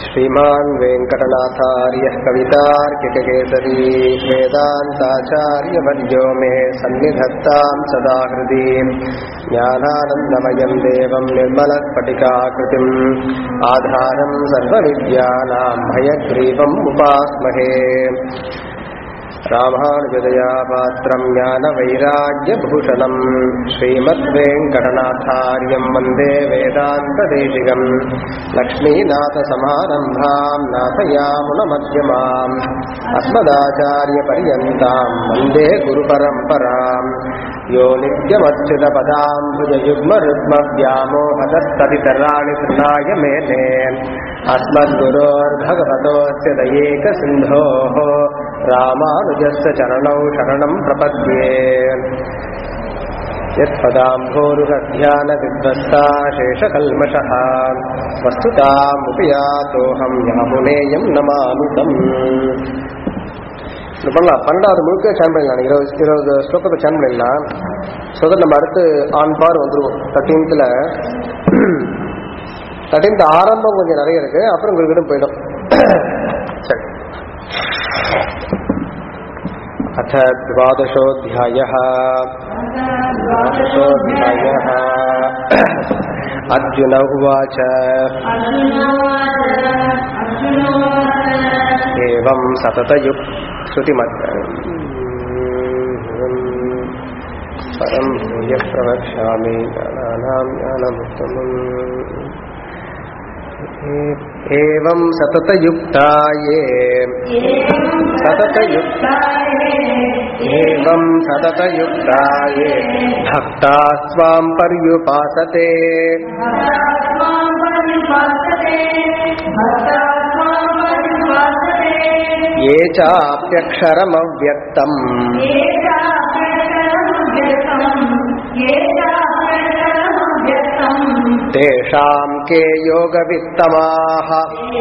श्रीमान् वेङ्कटनाथार्यः कवितार्किककेसरी वेदान्ताचार्यवर्यो मे सन्निधत्ताम् सदा हृदि ज्ञानानन्दमयम् देवम् निर्मलस्फटिकाकृतिम् आधारम् सर्वविद्यानाम् भयग्रीवम् उपास्महे रामानुजदयापात्रम् ज्ञानवैराग्यभूषणम् श्रीमद्वेङ्कटनाथार्यम् वन्दे वेदान्तदेशिकम् लक्ष्मीनाथसमारम्भाम् नाथयामुनमध्यमाम् अस्मदाचार्यपर्यन्ताम् वन्दे गुरुपरम्पराम् यो नित्यमच्युतपदाम्बुजयुग्मरुग्मव्यामोहदत्तदितराणि कृणाय मेने अस्मद्गुरोर्भगवतोऽस्य दयेकसिन्धोः रामानुजस्य चरणौ शरणम् प्रपद्ये यत्पदाम्भोरुहध्यानविध्वस्ता शेषकल्मषः वस्तुतामुपयातोऽहम् यामुनेयम् नमामि तम् இது பண்ணலாம் பன்னெண்டாவது முழுக்க சேன் பண்ணிடலாம் இருபது இருபது ஸ்லோகத்தை சேன் பண்ணிடலாம் ஸோ நம்ம அடுத்து ஆன் பார் வந்துருவோம் தேர்ட்டீன்த்தில் தேர்ட்டீன்த் ஆரம்பம் கொஞ்சம் நிறைய இருக்கு அப்புறம் உங்களுக்கு போயிடும் சரி अथ द्वादशोऽध्यायः द्वादशोऽध्यायः अर्जुन उवाच एवं सततयुक् श्रुतिमत् परं भूयः प्रवक्ष्यामि ज्ञानानां ज्ञानमुत्तमम् एवं सततयुक्ता ये सततयुक्ता एवं सततयुक्ता ये भक्ता स्वां पर्युपासते ये चाप्यक्षरमव्यक्तम् तेषां के योगवित्तमाः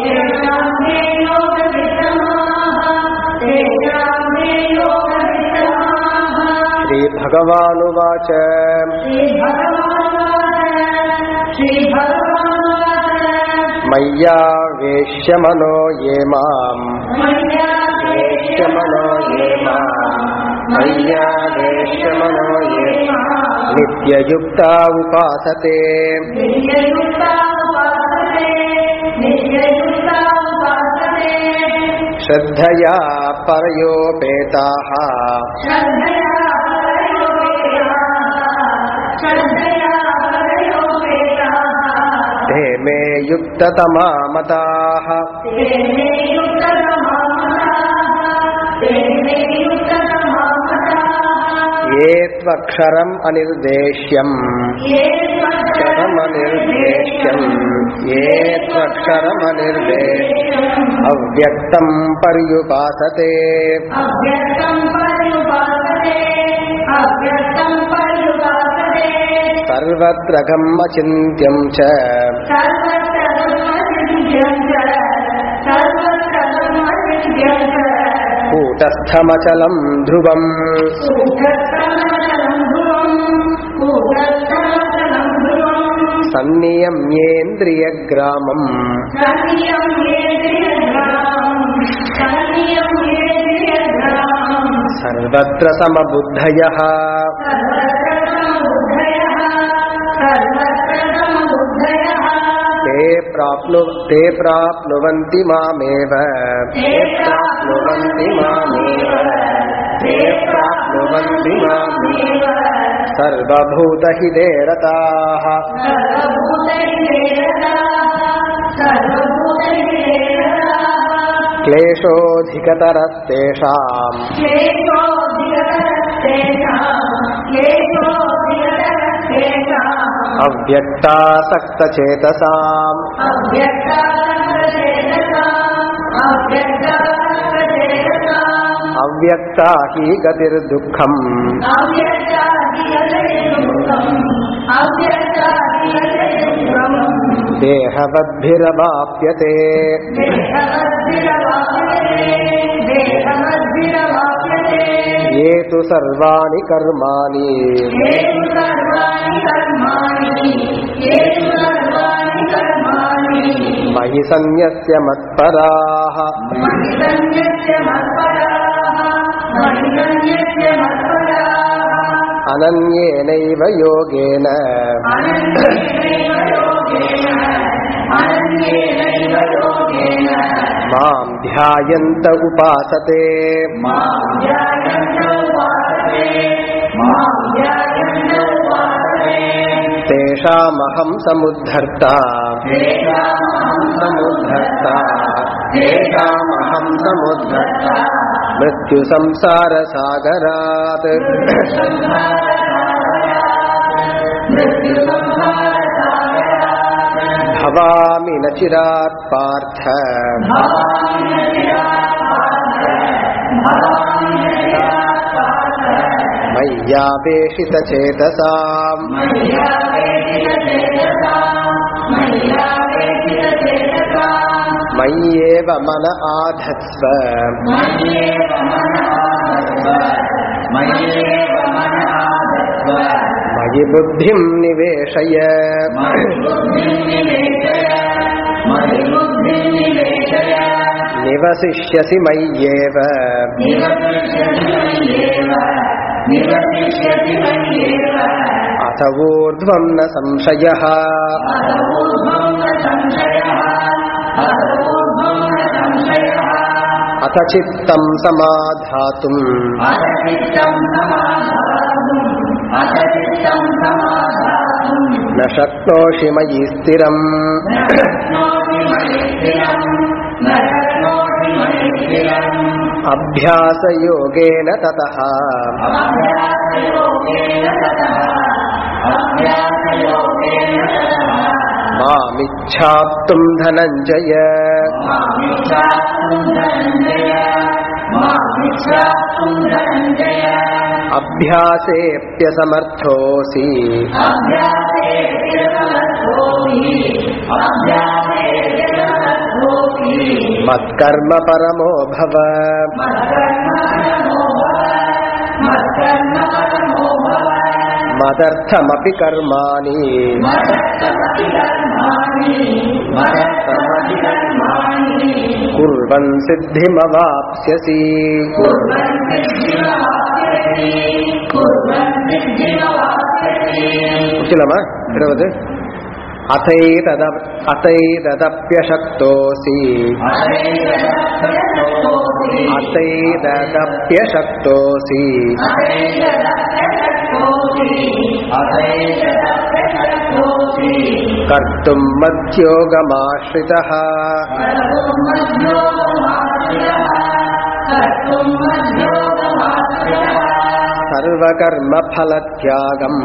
श्रीभगवानुवाच मय्या वेश्यमनो ये माम् वेश्यमनो ये माम् मय्या वेश्यमनो ये नित्ययुक्ता उपासते श्रद्धया परयोपेताः ते मे युक्ततमा मताः ये त्वक्षरम् अनिर्देश्यम् क्षरमनिर्देश्यम् ये त्वक्षरमनिर्देश्यम् अव्यक्तम् पर्युपासते सर्वत्र गम् अचिन्त्यम् च कूटस्थमचलम् ध्रुवम् सन्नियम्येन्द्रियग्रामम् सर्वत्र समबुद्धयः ते प्राप्नु ते प्राप्नुवन्ति मामेव ते प्राप्नुवन्ति मामेव ते प्राप्नुवन्ति मामेव सर्वभूतहिते रताः क्लेशोऽधिकतरस्तेषाम् अव्यक्तासक्तचेतसाम् अव्यक्ता हि गतिर्दुःखम् देहवद्भिरवाप्यते ये तु सर्वाणि कर्माणि मयि सन्न्यस्य मत्पराः महितन्यस्य मत्पराः महितन्यस्य मत्पराः अनन्येनैव योगेन अनन्येनैव योगेन अनन्येनैव योगेन मां ध्यायन्त उपासते मां ध्यायन्त उपासते मां ध्यायन्त उपासते तेषामहं समुद्धर्ता तेषामहं समुद्धर्ता तेषामहं समुद्धर्ता मृत्युसंसारसागरात् भवामि न चिरात् पार्थ मय्यावेशितचेतसाम् मय्येव मन आधत्स्व मयि बुद्धिं निवेशय निवसिष्यसि मय्येव निवसिष्यति मय्येव अथ ऊर्ध्वं न संशयः अथ चित्तं समाधातुम् न शक्नोषि मयि स्थिरम् अभ्यासयोगेन ततः मामिच्छाप्तुम् धनञ्जय अभ्यासेऽप्यसमर्थोऽसि मत्कर्म परमो भव मदर्थमपि कर्माणि कुर्वन् सिद्धिमवाप्स्यसि कुशलमा இருபது अथैतद अथैतदप्यशक्तोऽसि अथैतदप्यशक्तोऽसि कर्तुम् मद्योगमाश्रितः सर्वकर्मफलत्यागम्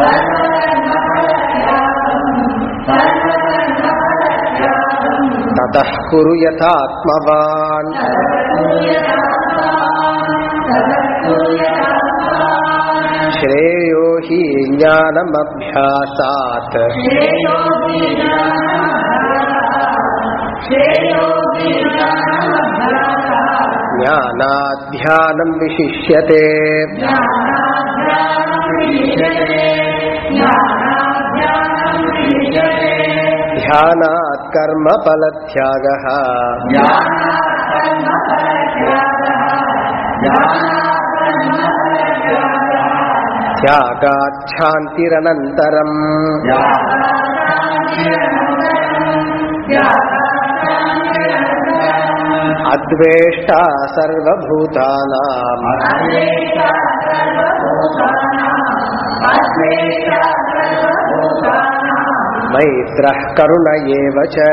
ततः कुरु यथात्मवान् श्रेयो हि ज्ञानमभ्यासात् ज्ञानाध्यानम् विशिष्यते ध्यानात् कर्मफलत्यागः त्यागाच्छान्तिरनन्तरम् अद्वेष्टा सर्वभूतानाम् मैत्रः करुण एव च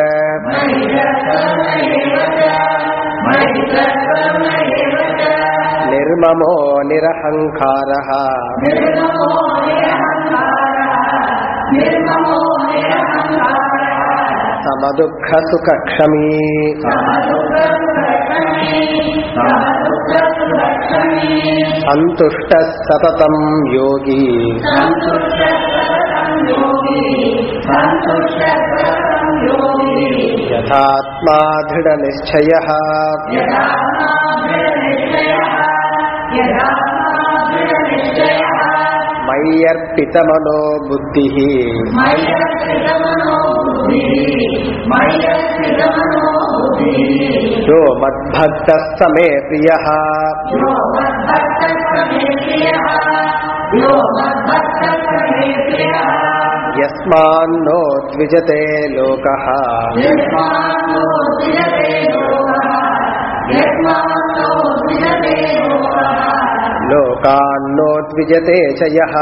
निर्ममो निरहङ्कारः समदुःखसुखक्षमी सन्तुष्टः सततं योगी यथात्मा दृढनिश्चयः मय्यर्पितमनो बुद्धिः यो मद्भक्तः स मे प्रियः यस्मान्नो द्विजते लोकः लोकान्नो द्विजते च यः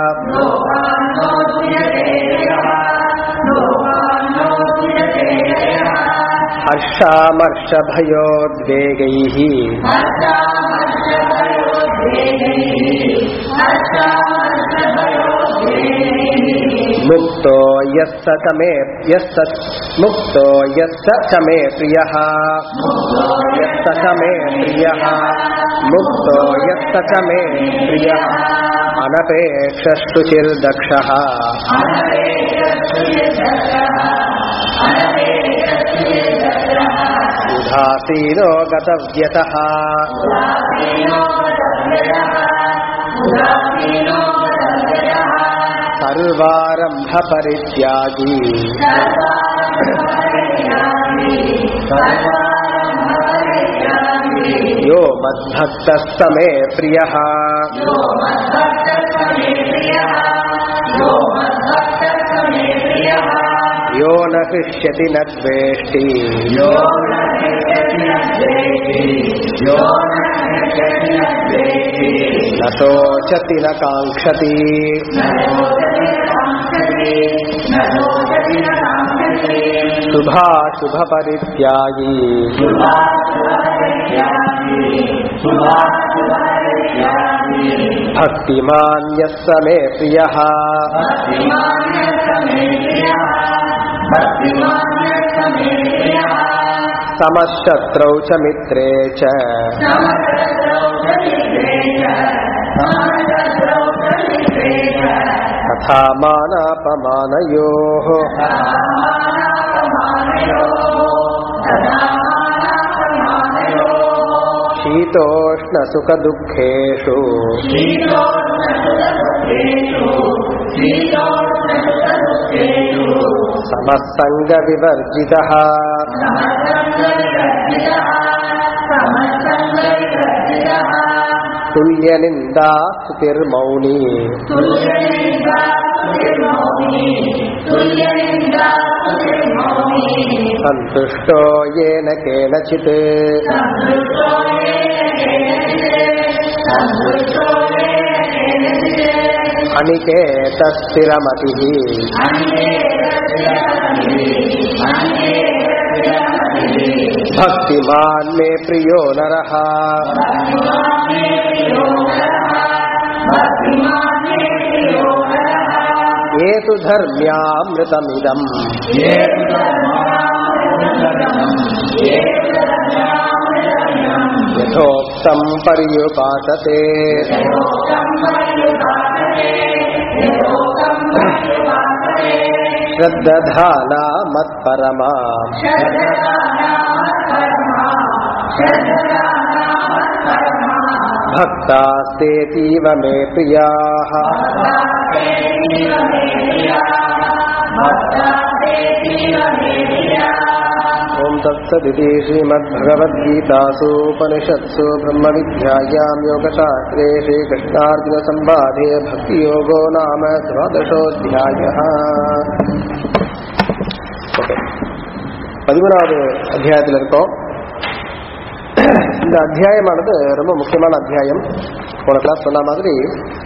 हर्षामर्षभयोद्वेगैः मुक्तो यस्य च मे यस्य मुक्तो यस्य च मे प्रियः यस्य च मे प्रियः मुक्तो यस्य च मे प्रियः अनपेक्षशुचिर्दक्षः उदासीनो गतव्यतः सर्वारम्भपरित्यागी यो मद्भक्तः स मे प्रियः यो न हृष्यति न द्वेष्टि न शोचति न काङ्क्षति शुभाशुभपरित्यागी भक्तिमान् यः स मे प्रियः समशत्रौ च मित्रे च तथा मानापमानयोः शीतोष्णसुखदुःखेषु समस्सङ्गविवर्जितः तुल्यनिन्दा स्तुतिर्मौनी सन्तुष्टो येन केनचित् अनिकेतस्थिरमतिः भक्तिमान् मे प्रियो नरः ये तु धर्म्यामृतमिदम् यथोक्तम् पर्युपासते श्रद्दधाना मत्परमा भक्तास्तेतीव मे प्रियाः ॐ तत्सदिति श्रीमद्भगवद्गीतासु उपनिषत्सु ब्रह्मविद्यायां योगशास्त्रे श्रीकृष्णार्जुनसंवादे भक्तियोगो नाम द्वादशोऽध्यायः ஓகே பதிமூணாவது அத்தியாயத்தில் இருக்கோம் இந்த அத்தியாயமானது ரொம்ப முக்கியமான அத்தியாயம் போன கிளாஸ் சொன்ன மாதிரி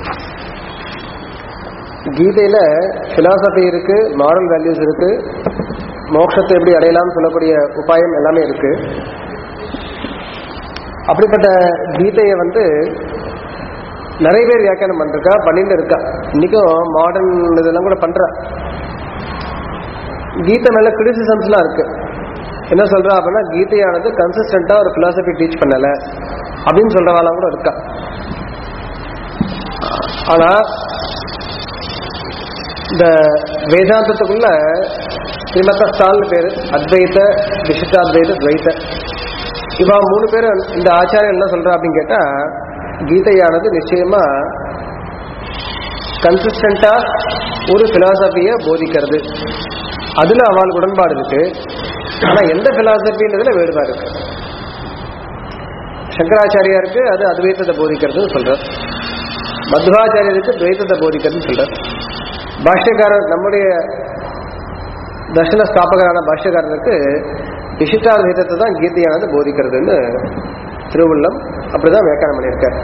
கீதையில பிலாசபி இருக்கு மாரல் வேல்யூஸ் இருக்கு மோட்சத்தை எப்படி அடையலாம்னு சொல்லக்கூடிய உபாயம் எல்லாமே இருக்கு அப்படிப்பட்ட கீதையை வந்து நிறைய பேர் வியாக்கியானம் பண்ணிருக்கா பண்ணிட்டு இருக்கா இன்னைக்கும் மாடர்ன் இதெல்லாம் கூட பண்றா கீதை மேல கிரிட்டிசிசம்ஸ்லாம் இருக்கு என்ன சொல்றா அப்படின்னா கீதையானது கன்சிஸ்டண்டா ஒரு பிலாசபி டீச் பண்ணல அப்படின்னு சொல்றவாலாம் கூட இருக்கா ஆனா இந்த வேதாந்தத்துக்குள்ள ஸ்ரீமத்த ஸ்டால்னு பேரு அத்வைத விசிஷ்டாத்வைத துவைத இவா மூணு பேரும் இந்த ஆச்சாரியர் என்ன சொல்றா அப்படின்னு கேட்டா கீதையானது நிச்சயமா கன்சிஸ்டண்டா ஒரு பிலாசபிய போதிக்கிறது அதுல அவளுக்கு உடன்பாடு இருக்கு ஆனா எந்த பிலாசபின்றதுல வேறுபாடு இருக்கு சங்கராச்சாரியாருக்கு அது அத்வைத்தத்தை போதிக்கிறதுன்னு சொல்றார் மத்வாச்சாரியருக்கு துவைத்தத்தை போதிக்கிறதுன்னு சொல்றார் பாஷ்யக்காரர் நம்முடைய தர்ஷன ஸ்தாபகரான பாஷ்யக்காரருக்கு விசிஷ்டாத்வைதத்தை தான் கீதையானது போதிக்கிறதுன்னு திருவுள்ளம் அப்படிதான் வியாக்கியானம் பண்ணியிருக்கார்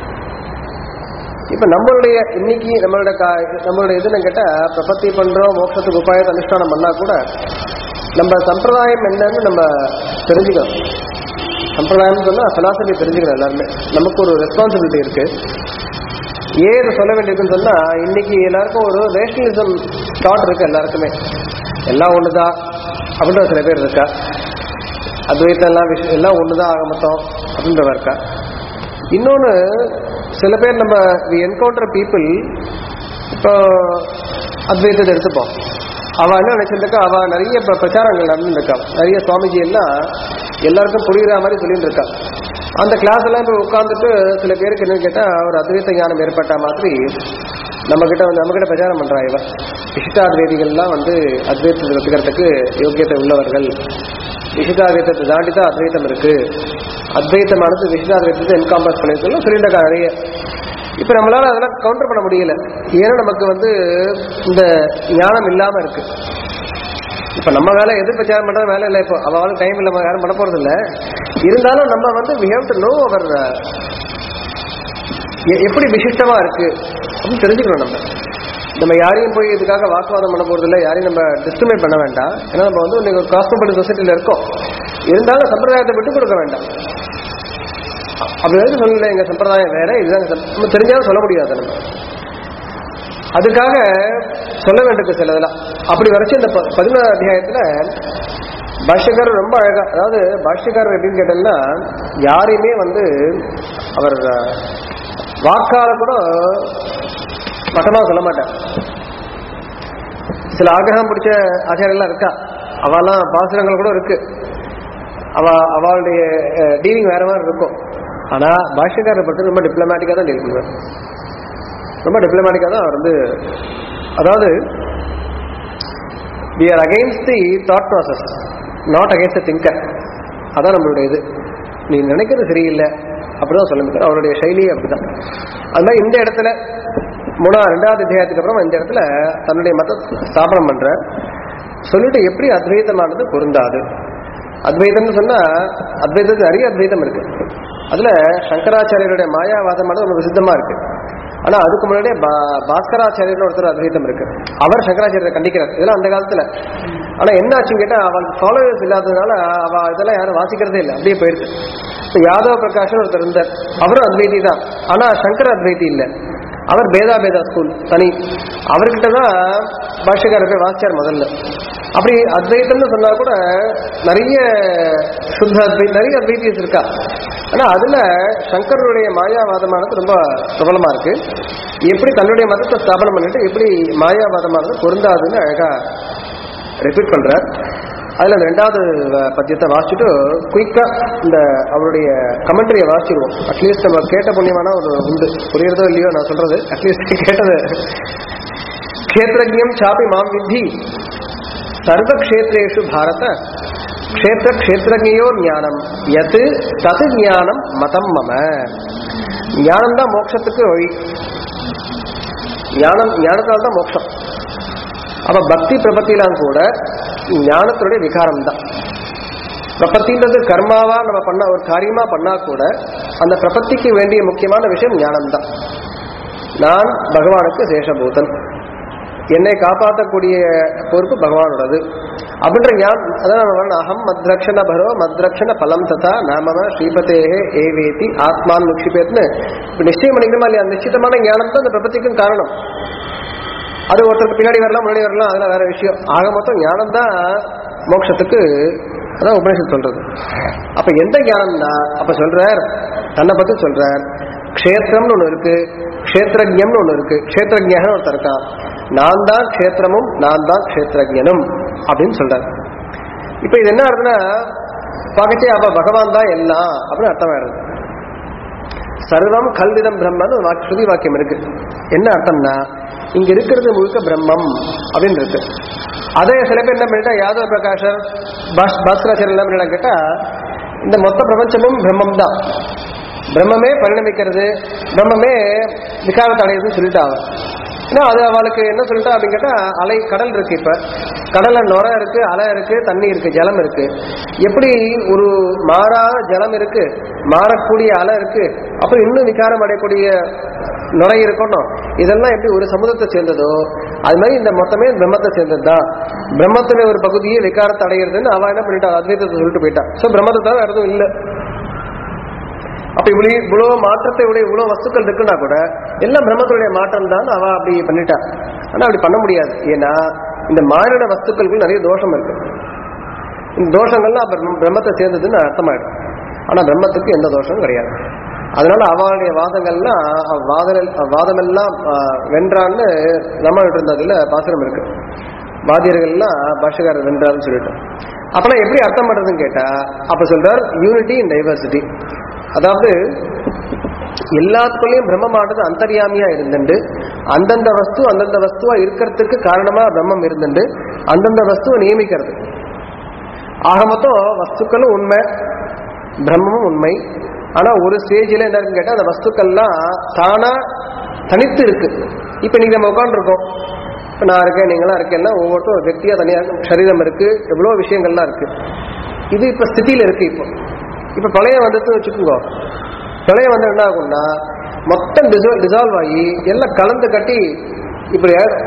இப்ப நம்மளுடைய இன்னைக்கு நம்மளோட கா- நம்மளுடைய இதுன்னு கேட்டா பிரபத்தி பண்றோம் மோட்சத்துக்கு உபாயத்தை அனுஷ்டானம் பண்ணா கூட நம்ம சம்பிரதாயம் என்னன்னு நம்ம தெரிஞ்சுக்கணும் சம்பிரதாயம் சொன்னா பிலாசபி தெரிஞ்சுக்கணும் எல்லாருமே நமக்கு ஒரு ரெஸ்பான்சிபிலிட்டி இருக்கு ஏன் இதை சொல்ல வேண்டியதுன்னு சொன்னா இன்னைக்கு எல்லாருக்கும் ஒரு ரேஷனலிசம் தாட் இருக்கு எல்லாருக்குமே எல்லாம் ஒண்ணுதான் அப்படின்ற சில பேர் இருக்கா அத்வைத்தம் எல்லாம் விஷயம் எல்லாம் ஒண்ணுதான் ஆக மொத்தம் அப்படின்றவ இருக்கா இன்னொன்னு சில பேர் நம்ம வி என்கவுண்டர் பீப்புள் இப்போ அத்வைத்தத்தை எடுத்துப்போம் அவ என்ன நினைச்சிருக்கா அவ நிறைய இப்ப பிரச்சாரங்கள் நடந்துருக்கா நிறைய சுவாமிஜி எல்லாம் எல்லாருக்கும் புரியுற மாதிரி சொல்லிட்டு இருக்கா அந்த கிளாஸ் எல்லாம் போய் உட்காந்துட்டு சில பேருக்கு என்னன்னு கேட்டா ஒரு அத்வைத்த ஞானம் ஏற்பட்ட மாதிரி நம்ம கிட்ட வந்து நம்ம கிட்ட பிரச்சாரம் பண்றா இவ விசிஷ்டாத்வைதிகள்லாம் வந்து அத்வைத்தத்தை ஒத்துக்கிறதுக்கு யோக்கியத்தை உள்ளவர்கள் விசிஷ்டாத்வைத்தத்தை தாண்டி தான் அத்வைத்தம் இருக்கு அத்வைத்தமானது விசிஷ்டாத்வைத்தத்தை என்காம்பஸ் பண்ணிருக்கோம் சொல்லிட்டு இருக்கா நிறைய இப்ப நம்மளால அதெல்லாம் கவுண்டர் பண்ண முடியல ஏன்னா நமக்கு வந்து இந்த ஞானம் இல்லாம இருக்கு இப்ப நம்ம வேலை எது பிரச்சாரம் பண்ற வேலை இல்லை இப்போ அவள் டைம் இல்ல யாரும் பண்ண போறது இல்ல இருந்தாலும் நம்ம வந்து we have to know அவர் எப்படி விசிஷ்டமா இருக்கு அப்படின்னு தெரிஞ்சுக்கணும் நம்ம நம்ம யாரையும் போய் இதுக்காக வாக்குவாதம் பண்ண போறது இல்லை யாரையும் நம்ம டிஸ்கிரிமினேட் பண்ண வேண்டாம் ஏன்னா நம்ம வந்து இன்னைக்கு ஒரு காஸ்மோபாலிட் சொசைட்டில இருக்கோம் இருந்தாலும் சம்பிரதாயத்தை விட்டு கொடுக்க வேண்டாம் அப்படி வந்து சொல்லல எங்க சம்பிரதாயம் வேற இதுதான் எங்க சம்- நம்ம தெரிஞ்சாலும் சொல்ல முடியாது நம்ம அதுக்காக சொல்ல வேண்டியது சிலதெல்லாம் அப்படி வரைச்சு இந்த ப- பதினோரு அத்தியாயத்துல பாஷ்யக்காரர் ரொம்ப அழகா அதாவது பாஷ்யக்காரர் எப்படின்னு கேட்டீங்கன்னா யாரையுமே வந்து அவர் அஹ், வாக்கால கூட மட்டமா சொல்ல மாட்டார் சில ஆகிரகம் பிடிச்ச ஆச்சாரியெல்லாம் இருக்கா அவெல்லாம் பாசுரங்கள் கூட இருக்கு அவ அவளுடைய டீலிங் வேற மாதிரி இருக்கும் ஆனா பாஷ்யக்காரரை பற்றி ரொம்ப டிப்ளமேட்டிக்கா தான் டீல் பண்ணுவார் ரொம்ப டிப்ளமேட்டிக்கா தான் அவர் வந்து அதாவது we are against the thought process not against thinker அதான் நம்மளுடைய இது நீ நினைக்கிறது சரியில்லை அப்படிதான் சொல்ல முடியும் அவருடைய சைலியே அப்படிதான் அது மாதிரி இந்த இடத்துல மூணா ரெண்டாவது அத்தியாயத்துக்கு அப்புறம் இந்த இடத்துல தன்னுடைய மத ஸ்தாபனம் பண்ற சொல்லிட்டு எப்படி அத்வைதமானது பொருந்தாது அத்வைதம்னு சொன்னா அத்வைதத்துக்கு நிறைய அத்வைதம் இருக்கு அதுல சங்கராச்சாரியருடைய மாயாவாதமானது ஒரு விசித்தமா இருக்கு ஆனா அதுக்கு முன்னாடியே பா- பாஸ்கராச்சாரியர்னு ஒருத்தர் அத்வைதம் இருக்கு அவர் சங்கராச்சாரியரை கண்டிக்கிறார் இதெல்லாம் அந்த காலத்துல ஆனா என்ன ஆச்சுன்னு கேட்டா அவளுக்கு ஃபாலோவர்ஸ் இல்லாததுனால அவ இதெல்லாம் யாரும் வாசிக்கிறதே இல்லை அப்படியே போயிருக்கு இப்ப யாதவ பிரகாஷன் ஒருத்தர் இருந்தார் அவரும் அத்வைதி தான் ஆனா சங்கர அத்வைதி இல்ல அவர் பேதா பேதா ஸ்கூல் தனி அவர்கிட்ட தான் பாஷ்யக்காரர் போய் வாசிச்சார் முதல்ல அப்படி அத்வைத்தம்னு சொன்னா கூட நிறைய சுத்த அத்வை நிறைய அத்வைத்தியஸ் இருக்கா ஆனா அதுல சங்கரனுடைய மாயாவாதமானது ரொம்ப பிரபலமா இருக்கு எப்படி தன்னுடைய மதத்தை ஸ்தாபனம் பண்ணிட்டு எப்படி மாயாவாதமானது பொருந்தாதுன்னு அழகா ரிப்பீட் பண்றார் அதுல அந்த ரெண்டாவது வ- பத்தியத்தை வாசிச்சுட்டு குயிக்கா இந்த அவருடைய கமெண்ட்ரியை வாசிச்சிருவோம் அட்லீஸ்ட் நம்ம கேட்ட புண்ணியமான ஒரு உண்டு புரியறதோ இல்லையோ நான் சொல்றது அட்லீஸ்ட் கேட்டது க்ஷேத்திரஜம் சாப்பி மாம் வித்தி சர்வக்ஷேத்ரேஷு பாரத க்ஷேத்திர க்ஷேத்திரஜோ ஞானம் எது தது ஞானம் மதம் மம ஞானம் தான் மோட்சத்துக்கு வழி ஞானம் ஞானத்தால் தான் மோட்சம் அப்ப பக்தி பிரபத்திலாம் கூட ஞானத்தினுடைய விகாரம் தான் பிரபத்தின்றது கர்மாவா நம்ம பண்ண ஒரு காரியமா பண்ணா கூட அந்த பிரபத்திக்கு வேண்டிய முக்கியமான விஷயம் ஞானம் தான் நான் பகவானுக்கு சேஷபூதன் என்னை காப்பாற்றக்கூடிய பொறுப்பு பகவானோடது அப்படின்ற ஞான் அதான் நம்ம வரணும். அகம் மத்ரக்ஷண பரோ மத்ரக்ஷண பலம் ததா நாமம ஸ்ரீபதேஹே ஏவேதி ஆத்மான் முக்ஷிபேத்னு இப்ப நிச்சயம் பண்ணிக்கணுமா இல்லையா அந்த நிச்சயமான ஞானம் தான் அந்த பிரபத்திக்கும் காரணம் அது ஒருத்தருக்கு பின்னாடி வரலாம் முன்னாடி வரலாம் அதெல்லாம் வேற விஷயம் ஆக மொத்தம் ஞானம் தான் மோட்சத்துக்கு அதான் உபநிஷத் சொல்றது அப்ப எந்த ஞானம்னா அப்ப சொல்றார் தன்னை பத்தி சொல்றார் க்ஷேத்திரம்னு ஒண்ணு இருக்கு க்ஷேத்திரஜம்னு ஒண்ணு இருக்கு க்ஷேத்திரஜன் ஒருத்தர் இருக்கான் நான் தான் க்ஷேத்திரமும் நான் தான் க்ஷேத்திரஜனும் அப்படின்னு சொல்றார் இப்ப இது என்ன ஆகுதுன்னா பார்க்கச்சே அப்ப பகவான் தான் எல்லாம் அப்படின்னு அர்த்தமாயிருது சர்வம் கல்விதம் பிரம்மன்னு ஒரு வாக்கு ஸ்ருதி வாக்கியம் இருக்கு என்ன அர்த்தம்னா இங்க இருக்கிறது முழுக்க பிரம்மம் அப்படின்னு இருக்கு அதே சில பேர் என்ன பண்ணிட்டா யாதவ பிரகாஷர் பாஸ் பாஸ்கராச்சாரியர் என்ன பண்ணிட்டாங்க கேட்டா இந்த மொத்த பிரபஞ்சமும் பிரம்மம் தான் பிரம்மமே பரிணமிக்கிறது பிரம்மமே விகாரத்தை அடையுதுன்னு சொல்லிட்டாங்க ஏன்னா அது அவளுக்கு என்ன சொல்லிட்டா அப்படின்னு கேட்டா அலை கடல் இருக்கு இப்ப கடல்ல நுரை இருக்கு அலை இருக்கு தண்ணி இருக்கு ஜலம் இருக்கு எப்படி ஒரு மாறாத ஜலம் இருக்கு மாறக்கூடிய அலை இருக்கு அப்புறம் இன்னும் விகாரம் அடையக்கூடிய நுரை இருக்கணும் இதெல்லாம் எப்படி ஒரு சமுதத்தை சேர்ந்ததோ அது மாதிரி இந்த மொத்தமே பிரம்மத்தை சேர்ந்தது தான் பிரம்மத்துல ஒரு பகுதியை விகாரத்தை அடைகிறதுன்னு அவ என்ன பண்ணிட்டா அத்வைதத்தை சொல்லிட்டு போயிட்டா சோ பிரம்மத்தை தவிர வேற எதுவும் இல்லை அப்ப இவ்வளவு இவ்வளவு மாற்றத்தை உடைய இவ்வளவு வஸ்துக்கள் இருக்குன்னா கூட எல்லாம் பிரம்மத்துடைய மாற்றம் தான் அவ அப்படி பண்ணிட்டா ஆனா அப்படி பண்ண முடியாது ஏன்னா இந்த மாறின வஸ்துக்களுக்கு நிறைய தோஷம் இருக்கு இந்த தோஷங்கள்லாம் அப்ப பிரம்ம- பிரம்மத்தை சேர்ந்ததுன்னு அர்த்தமாயிடும் ஆனா பிரம்மத்துக்கு எந்த தோஷமும் கிடையாது அதனால அவளுடைய வாதங்கள்லாம் அவ வாதல் வாதமெல்லாம் ஆஹ், வென்றான்னு நம்ம இருந்ததுல பாசுரம் இருக்கு வாதியர்கள்லாம் பாஷகாரர் வென்றார்னு சொல்லிட்டு அப்பனா எப்படி அர்த்தம் பண்றதுன்னு கேட்டா அப்ப சொல்றார் யூனிட்டி இன் டைவர்சிட்டி அதாவது எல்லாத்துக்குள்ளேயும் பிரம்மமானது அந்தர்யாமியா இருந்துண்டு அந்தந்த வஸ்து அந்தந்த வஸ்துவா இருக்கிறதுக்கு காரணமா பிரம்மம் இருந்துண்டு அந்தந்த வஸ்துவை நியமிக்கிறது ஆக மொத்தம் வஸ்துக்களும் உண்மை பிரம்மமும் உண்மை ஆனா ஒரு ஸ்டேஜில் என்ன இருக்குன்னு கேட்டா அந்த வஸ்துக்கள்லாம் தானா தனித்து இருக்கு இப்ப நீங்க நம்ம உட்காந்துருக்கோம் இப்ப நான் இருக்கேன் நீங்களாம் இருக்கேன்னா ஒவ்வொருத்தரும் ஒரு వ్యక్తిயா தனியா சரீரம் இருக்கு எவ்வளவு விஷயங்கள்லாம் இருக்கு இது இப்ப ஸ்திதியில இருக்கு இப்போ இப்ப பழைய வந்துட்டு வச்சுக்கோங்க பழைய வந்து என்ன ஆகும்னா மொத்தம் டிசால்வ் ஆகி எல்லாம் கலந்து கட்டி இப்படி ஆயிடும்.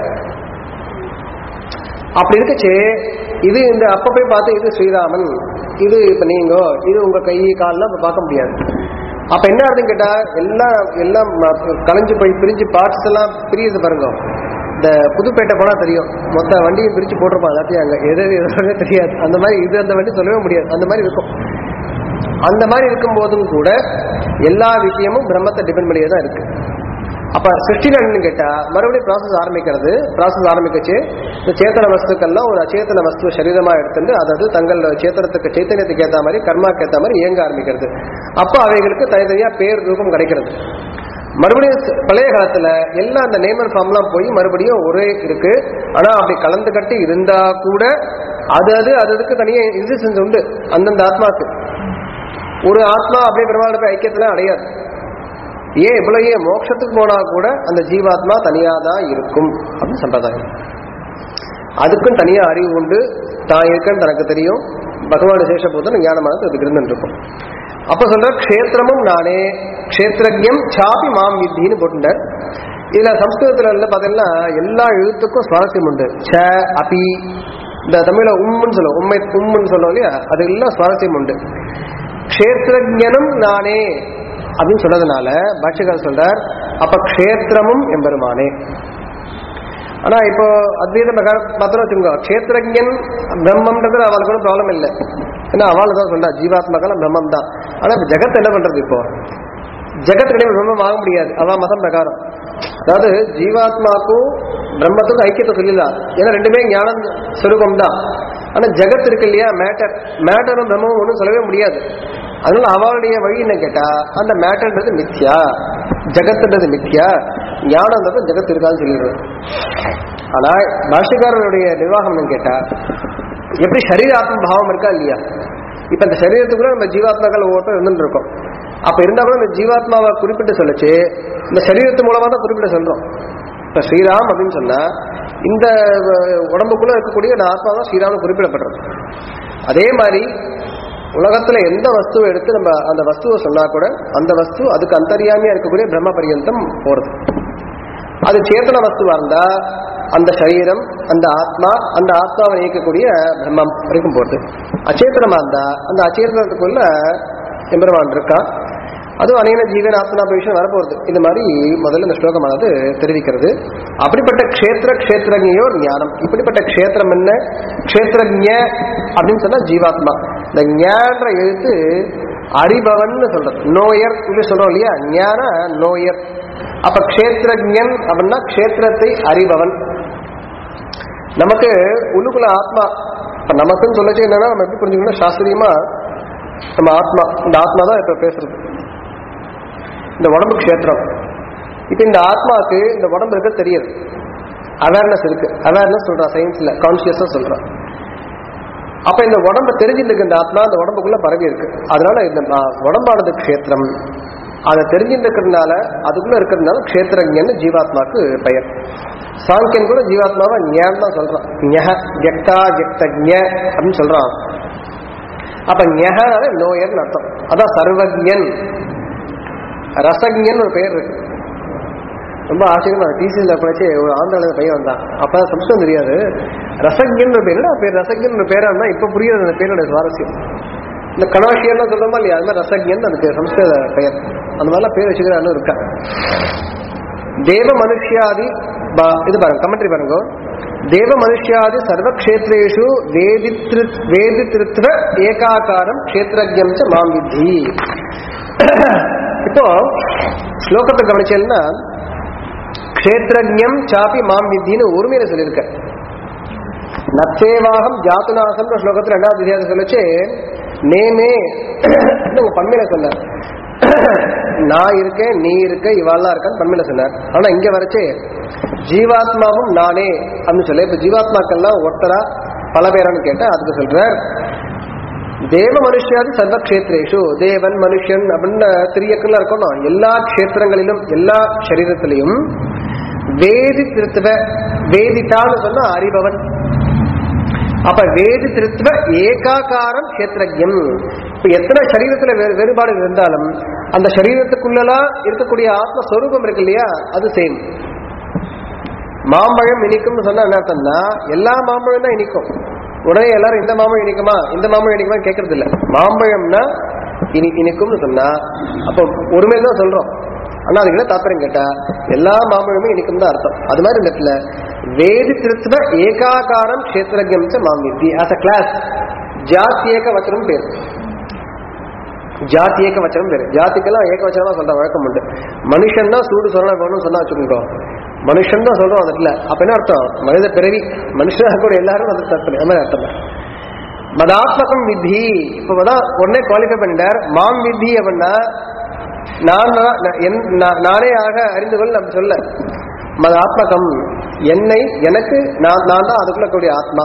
அப்படி இருக்கச்சே இது இந்த அப்ப போய் பார்த்து இது ஸ்ரீராமன் இது இப்ப நீங்க இது உங்க கை கால்லாம் இப்ப பார்க்க முடியாது அப்ப என்ன ஆகுதுன்னு கேட்டா எல்லாம் எல்லாம் ம- கலைஞ்சு போய் பிரிஞ்சு பார்ட்ஸ் எல்லாம் பிரியுது பாருங்க இந்த புதுப்பேட்டை போனா தெரியும் மொத்த வண்டியும் பிரிச்சு போட்டிருப்பாங்க எல்லாத்தையும் அங்க எது எதுவுமே தெரியாது அந்த மாதிரி இது அந்த வண்டி சொல்லவே முடியாது அந்த மாதிரி இருக்கும் அந்த மாதிரி இருக்கும் போதும் கூட எல்லா விஷயமும் பிரம்மத்தை டிபெண்ட் பண்ணியே தான் இருக்கு அப்ப சிருஷ்டில என்னன்னு கேட்டா மறுபடியும் ப்ராசஸ் ஆரம்பிக்கிறது ப்ராசஸ் ஆரம்பிக்கச்சு இந்த சேத்தன வஸ்துக்கள்லாம் ஒரு அச்சேதன வஸ்து சரீரமா எடுத்துட்டு அதாவது தங்கள் சேத்தனத்துக்கு சைத்தன்யத்துக்கு ஏத்த மாதிரி கர்மாக்கு ஏத்த மாதிரி இயங்க ஆரம்பிக்கிறது அப்ப அவைகளுக்கு தனித்தனியா பேர் ரூபம் கிடைக்கிறது மறுபடியும் ச- பழைய காலத்துல எல்லாம் அந்த நேமர் ஃபார்ம்லாம் போய் மறுபடியும் ஒரே இருக்கு ஆனா அப்படி கலந்து கட்டி இருந்தா கூட அது அது அது அதுக்கு தனியா எக்ஸிஸ்டன்ஸ் உண்டு அந்தந்த ஆத்மாக்கு ஒரு ஆத்மா அப்படியே பெருமாள் போய் ஐக்கியத்துல அடையாது ஏன் இவ்வளவு ஏன் மோட்சத்துக்கு போனா கூட அந்த ஜீவாத்மா தனியா தான் இருக்கும் அப்படின்னு சம்பிரதாயம் அதுக்கும் தனியா அறிவு உண்டு தான் இருக்கன்னு தனக்கு தெரியும் பகவான் சேஷபூதன் ஞானமானது அதுக்கு இருந்துட்டு இருக்கும் அப்ப சொல்ற க்ஷேத்திரமும் நானே க்ஷேத்திரஜம் சாபி மாம் வித்தின்னு போட்டுட்டார் இதுல சம்ஸ்கிருதத்துல வந்து பாத்தீங்கன்னா எல்லா எழுத்துக்கும் சுவாரஸ்யம் உண்டு ச அபி இந்த தமிழ்ல உம்முன்னு சொல்லுவோம் உண்மை உம்முன்னு சொல்லுவோம் இல்லையா அது எல்லாம் சுவாரஸ்யம் உண்டு க்ஷேத்திரஜனும் நானே அப்படின்னு சொன்னதுனால பாஷ்யக்காரர் சொல்றார் அப்ப க்ஷேத்திரமும் எம்பெருமானே ஆனா இப்போ அத்வைத பிரகாரம் பார்த்தோம் வச்சுக்கோங்க க்ஷேத்திரஜன் பிரம்மன்றது அவளுக்கு ஒன்றும் ப்ராப்ளம் இல்லை ஏன்னா அவள் தான் சொல்றா ஜீவாத்மகாலம் பிரம்மம் தான் ஆனா இப்ப ஜெகத் என்ன பண்றது இப்போ ஜெகத் கிடையாது பிரம்மம் ஆக முடியாது அவன் மதம் பிரகாரம் அதாவது ஜீவாத்மாக்கும் பிரம்மத்துக்கும் ஐக்கியத்தை சொல்லிடலாம் ஏன்னா ரெண்டுமே ஞானம் சுரூபம் தான் ஆனா ஜெகத் இருக்கு இல்லையா மேட்டர் மேட்டரும் பிரம்மமும் ஒன்றும் சொல்லவே முடியாது அதனால அவளுடைய வழி என்ன கேட்டா அந்த மேட்டர்ன்றது மித்யா ஜெகத்துன்றது மித்யா ஞானம்ன்றது ஜெகத் இருக்கான்னு சொல்லிடுறது ஆனா பாஷ்யக்காரருடைய நிர்வாகம் என்னன்னு கேட்டா எப்படி சரீராத்ம பாவம் இருக்கா இல்லையா இப்ப இந்த சரீரத்துக்குள்ள நம்ம ஜீவாத்மாக்கள் ஒவ்வொருத்தரும் இருந்துட்டு இருக்கோம் அப்ப இருந்தா கூட இந்த ஜீவாத்மாவை குறிப்பிட்டு சொல்லுச்சு இந்த சரீரத்து மூலமா தான் குறிப்பிட்டு சொல்றோம் இப்ப ஸ்ரீராம் அப்படின்னு சொன்னா இந்த அஹ், உடம்புக்குள்ள இருக்கக்கூடிய அந்த ஆத்மா தான் ஸ்ரீராம்னு குறிப்பிடப்படுறது அதே மாதிரி உலகத்துல எந்த வஸ்துவை எடுத்து நம்ம அந்த வஸ்துவை சொன்னா கூட அந்த வஸ்து அதுக்கு அந்தரியாமியா இருக்கக்கூடிய பிரம்ம பரியந்தம் போறது அது சேத்தன வஸ்துவா இருந்தா அந்த சரீரம் அந்த ஆத்மா அந்த ஆத்மாவை இயக்கக்கூடிய பிரம்மம் வரைக்கும் போகுது அச்சேத்தனமா இருந்தா அந்த அச்சேதனத்துக்குள்ள எம்பெருமான் இருக்கா அதுவும் அநேக ஜீவன் ஆத்மனா விஷயம் வரப்போகுது இந்த மாதிரி முதல்ல இந்த ஸ்லோகமானது தெரிவிக்கிறது அப்படிப்பட்ட க்ஷேத்திர க்ஷேத்திரஜையோ ஞானம் இப்படிப்பட்ட க்ஷேத்திரம் என்ன க்ஷேத்திரஜ அப்படின்னு சொன்னா ஜீவாத்மா இந்த ஞான்ற எழுத்து அறிபவன் சொல்றது நோயர் இப்படி சொல்றோம் இல்லையா ஞான நோயர் அப்ப க்ஷேத்திரஜன் அப்படின்னா க்ஷேத்திரத்தை அறிபவன் நமக்கு உள்ளுக்குள்ள ஆத்மா இப்ப நமக்குன்னு சொல்லச்சு என்னன்னா நம்ம எப்படி புரிஞ்சுக்கணும் சாஸ்திரியமா நம்ம ஆத்மா இந்த ஆத்மா தான் இப்ப பேசுறது இந்த உடம்பு க்ஷேத்திரம் இப்ப இந்த ஆத்மாவுக்கு இந்த உடம்பு இருக்க தெரியுது அவேர்னஸ் இருக்கு அவேர்னஸ் சொல்றான் சயின்ஸ்ல கான்சியஸா சொல்றான் அப்ப இந்த உடம்ப தெரிஞ்சிட்டு இந்த ஆத்மா அந்த உடம்புக்குள்ள பரவி இருக்கு அதனால இந்த ஆ- உடம்பானது க்ஷேத்திரம் அதை தெரிஞ்சுட்டு இருக்கிறதுனால அதுக்குள்ள இருக்கிறதுனால க்ஷேத்திரஜன்னு ஜீவாத்மாக்கு பெயர் சாங்கியன் கூட ஜீவாத்மாவை ஞான் தான் சொல்றான் ஞஹ கெக்தா கெக்தஜ அப்படின்னு சொல்றான் அப்ப ஞஹனால நோயர்னு அர்த்தம் அதான் சர்வஜன் ரசஜன் ஒரு பெயர் இருக்கு ரொம்ப ஆச்சரியமா டிசியில் படிச்சு ஒரு ஆந்திரால பையன் வந்தான் அப்ப சம்ஸ்கிருதம் தெரியாது ரசஜன் பேர் என்னடா பேர் ரசஜன் பேரா இருந்தா இப்ப புரியுது அந்த பேரோட சுவாரஸ்யம் இந்த கணாஷியர்லாம் சொல்றோமா இல்லையா அது மாதிரி ரசஜன் அதுக்கு சம்ஸ்கிருத பெயர் அந்த மாதிரிலாம் பேர் வச்சுக்கிறான்னு இருக்கா தேவ மனுஷ்யாதி பா- இது பாருங்க கமெண்ட்ரி பாருங்க தேவ மனுஷ்யாதி சர்வக்ஷேத்ரேஷு வேதித்ரு வேதித்ருத்வ ஏகாகாரம் க்ஷேத்ரஜம் ச மாம் வித்தி இப்போ ஸ்லோகத்தை கவனிச்சேன்னா க்ஷேத்ரஜம் சாப்பி மாம் வித்தின்னு ஒருமையில சொல்லியிருக்க நத்தேவாகம் ஜாத்துநாசம் ஸ்லோகத்துல ரெண்டாவது அத்தியாயத்தை சொல்லிச்சு நேமே உங்க பண்மையில சொன்னார் நான் இருக்கேன் நீ இருக்க இவாள்லாம் இருக்கான்னு பண்மையில சொன்னார் ஆனா இங்க வரைச்சே ஜீவாத்மாவும் நானே அப்படின்னு சொல்லி இப்ப ஜீவாத்மாக்கள்லாம் ஒருத்தரா பல பேரான்னு கேட்டா அதுக்கு சொல்றார் தேவ மனுஷியாதி சர்வ கஷேத்ரேஷு தேவன் மனுஷன் அப்படின்னு திரியக்கெல்லாம் இருக்கணும் எல்லா க்ஷேத்திரங்களிலும் எல்லா சரீரத்திலையும் வேதி திருத்துவ வேதித்தான்னு சொன்னா அறிபவன் அப்ப வேதி திருத்துவ ஏகாகாரம் கஷேத்திரஜம் இப்ப எத்தனை சரீரத்துல வேறு வேறுபாடு இருந்தாலும் அந்த சரீரத்துக்குள்ளலாம் இருக்கக்கூடிய ஆத்மஸ்வரூபம் இருக்கு இல்லையா அது சேம் மாம்பழம் இனிக்கும்னு சொன்னா என்ன அர்த்தம்னா எல்லா மாம்பழம் தான் இனிக்கும் உடனே எல்லாரும் இந்த மாம்பழம் இனிக்குமா இந்த மாம்பழம் இனிக்குமா கேட்கறது இல்ல மாம்பழம்னா இனி இனிக்கும்னு சொன்னா அப்போ ஒருமையில தான் சொல்றோம் ஆனா அதுக்கு என்ன தாத்பரியம் கேட்டா எல்லா மாம்பழமும் இனிக்கும் தான் அர்த்தம் அது மாதிரி இந்த இடத்துல வேதி திருத்துவ ஏகாகாரம் கஷேத்திரஜம் ச மாமித்தி ஆஸ் அ கிளாஸ் ஜாத்தியேக வச்சனம் பேர் ஜாதி ஏக வச்சனம் பேரு ஜாதிக்கெல்லாம் ஏக வச்சனமா சொல்ற வழக்கம் உண்டு மனுஷன் தான் சூடு சொரண வேணும்னு சொன்னா வச்சுக்கோங்க மனுஷன் தான் சொல்றோம் அது இல்ல அப்ப என்ன அர்த்தம் மனித பிறவி மனுஷனாக கூட எல்லாரும் அது தப்பு அது மாதிரி அர்த்தம் தான். மதாத்மகம் விதி இப்ப தான் உடனே குவாலிஃபை பண்ணிட்டார் மாம் விதி அப்படின்னா நான் தான் நான் என்- நான் நானே ஆக அறிந்து கொள் நம்ம சொல்ல மதாத்மகம் என்னை எனக்கு நான் நான் தான் அதுக்குள்ள கூடிய ஆத்மா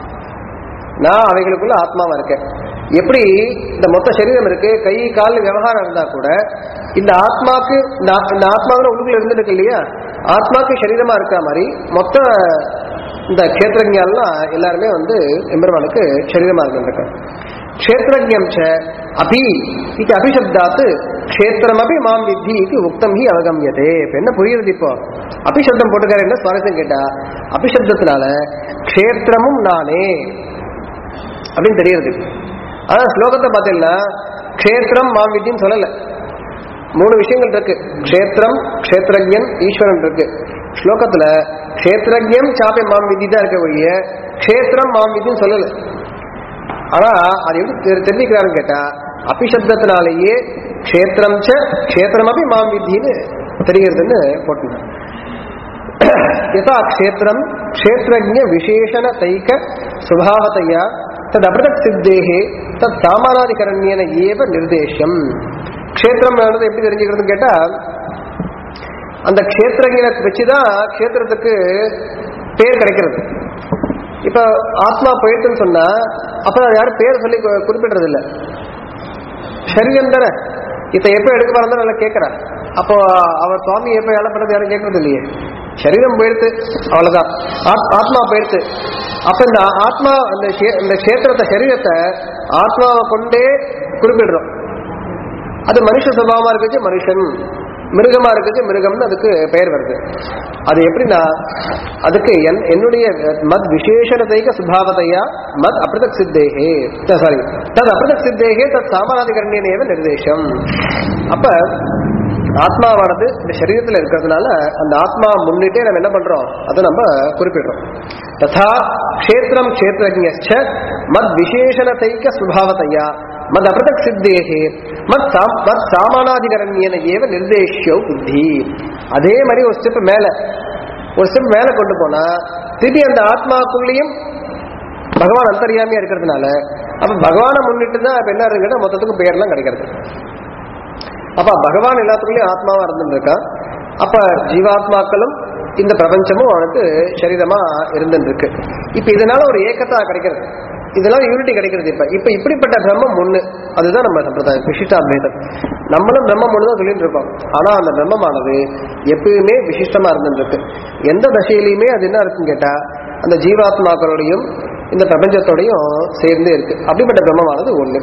நான் அவைகளுக்குள்ள ஆத்மாவா இருக்கேன் எப்படி இந்த மொத்த சரீரம் இருக்கு கை கால் விவகாரம் இருந்தா கூட இந்த ஆத்மாக்கு நான் இந்த ஆத்மாவில உள்ளுக்குள்ள இருந்துருக்கு இல்லையா ஆத்மாக்கு சரீரமா இருக்க மாதிரி மொத்த இந்த கஷேத்திரங்கள்லாம் எல்லாருமே வந்து எம்பெருமானுக்கு சரீரமா இருந்திருக்காங்க க்ஷேத்திரஜம் ச அபி இது அபிசப்தாத்து க்ஷேத்திரமபி மாம் வித்தி இது உக்தம் ஹி அவகமியதே இப்ப என்ன புரியுது இப்போ அபிசப்தம் போட்டுக்காரு என்ன சுவாரஸ்யம் கேட்டா அபிசப்தத்தினால க்ஷேத்திரமும் நானே அப்படின்னு தெரியுது ஆனா ஸ்லோகத்தை பார்த்தீங்கன்னா க்ஷேத்திரம் மாம் வித்தின்னு சொல்லல மூணு விஷயங்கள் இருக்கு க்ஷேத்திரம் க்ஷேத்திரஜன் ஈஸ்வரன் இருக்கு ஸ்லோகத்துல க்ஷேத்திரஜம் சாப்பை மாம் விதி தான் இருக்க ஒழிய க்ஷேத்திரம் மாம் விதின்னு சொல்லல ஆனா அது எப்படி தெரி- தெரிஞ்சுக்கிறாருன்னு கேட்டா அபிசப்தத்தினாலேயே க்ஷேத்திரம் ச க்ஷேத்திரமபி மாம் வித்தின்னு தெரிகிறதுன்னு போட்டுருந்தாங்க यथा क्षेत्रम क्षेत्रज्ञ विशेषण तैक स्वभावतया तद अपृथक सिद्धेः तत् சாமானாதிகரண்யன ஏவ நிர்தேசம் க்ஷேத்திரம் எப்படி தெரிஞ்சுக்கிறதுன்னு கேட்டா அந்த க்ஷேத்திரங்களை வச்சுதான் க்ஷேத்திரத்துக்கு பேர் கிடைக்கிறது இப்ப ஆத்மா போயிட்டுன்னு சொன்னா அப்ப அது யாரும் பேர் சொல்லி கு- குறிப்பிடுறது இல்ல சரீரம் தானே இப்ப எப்ப எடுக்க போறதா நல்லா கேட்கறா அப்போ அவர் சுவாமி எப்ப வேலை பண்றது யாரும் கேட்கறது இல்லையே சரீரம் போயிடுத்து அவ்வளவுதான் ஆத்- ஆத்மா போயிடுத்து அப்ப இந்த ஆத்மா இந்த கே- இந்த கஷேத்திரத்தை சரீரத்தை ஆத்மாவை கொண்டே குறிப்பிடுறோம் அது மனுஷ சுபாவமா இருக்குது மனுஷன் மிருகமா இருக்குது மிருகம்னு அதுக்கு பெயர் வருது அது எப்படின்னா அதுக்கு என் என்னுடைய மத் விசேஷணதைக சுபாவதையா மத் அபிரதக் சித்தேகே சாரி தத் அபிரதக் சித்தேகே தத் சாமானாதிகரண்யனேவ நிர்தேசம் அப்ப ஆத்மாவானது இந்த சரீரத்துல இருக்கிறதுனால அந்த ஆத்மா முன்னிட்டே நம்ம என்ன பண்றோம் அதை நம்ம குறிப்பிடுறோம் ததா க்ஷேத்திரம் க்ஷேத்திரஜ்ஞச்ச மத் விசேஷணதைக சுபாவதையா மத் அபிரதக் சித்தேகே மத் சாம்- மத் சாமானாதிகரண்யன ஏவ நிர்தேஷ்யோ புத்தி அதே மாதிரி ஒரு ஸ்டெப் மேல ஒரு ஸ்டெப் மேல கொண்டு போனா திருப்பி அந்த ஆத்மாக்குள்ளேயும் பகவான் அந்தரியாமையா இருக்கிறதுனால அப்ப பகவானை முன்னிட்டு தான் இப்ப என்ன இருக்குன்னா மொத்தத்துக்கும் பெயர்லாம் கிடைக்கிறது அப்ப பகவான் எல்லாத்துக்குள்ளயும் ஆத்மாவா இருந்துட்டு இருக்கான் அப்ப ஜீவாத்மாக்களும் இந்த பிரபஞ்சமும் அவனுக்கு சரீரமா இருந்துட்டு இருக்கு இப்ப இதனால ஒரு ஏக்கத்தா கிடைக்கிறது இதனால யூனிட்டி கிடைக்கிறது இப்ப இப்ப இப்படிப்பட்ட பிரம்மம் ஒண்ணு அதுதான் நம்ம சம்பிரதாயம் விசிஷ்டாத்வைதம் நம்மளும் பிரம்மம் ஒண்ணு தான் சொல்லிட்டு இருக்கோம் ஆனா அந்த பிரம்மமானது எப்பயுமே விசிஷ்டமா இருந்துருக்கு எந்த தசையிலையுமே அது என்ன இருக்குன்னு கேட்டா அந்த ஜீவாத்மாக்களோடையும் இந்த பிரபஞ்சத்தோடையும் சேர்ந்தே இருக்கு அப்படிப்பட்ட பிரம்மமானது ஒண்ணு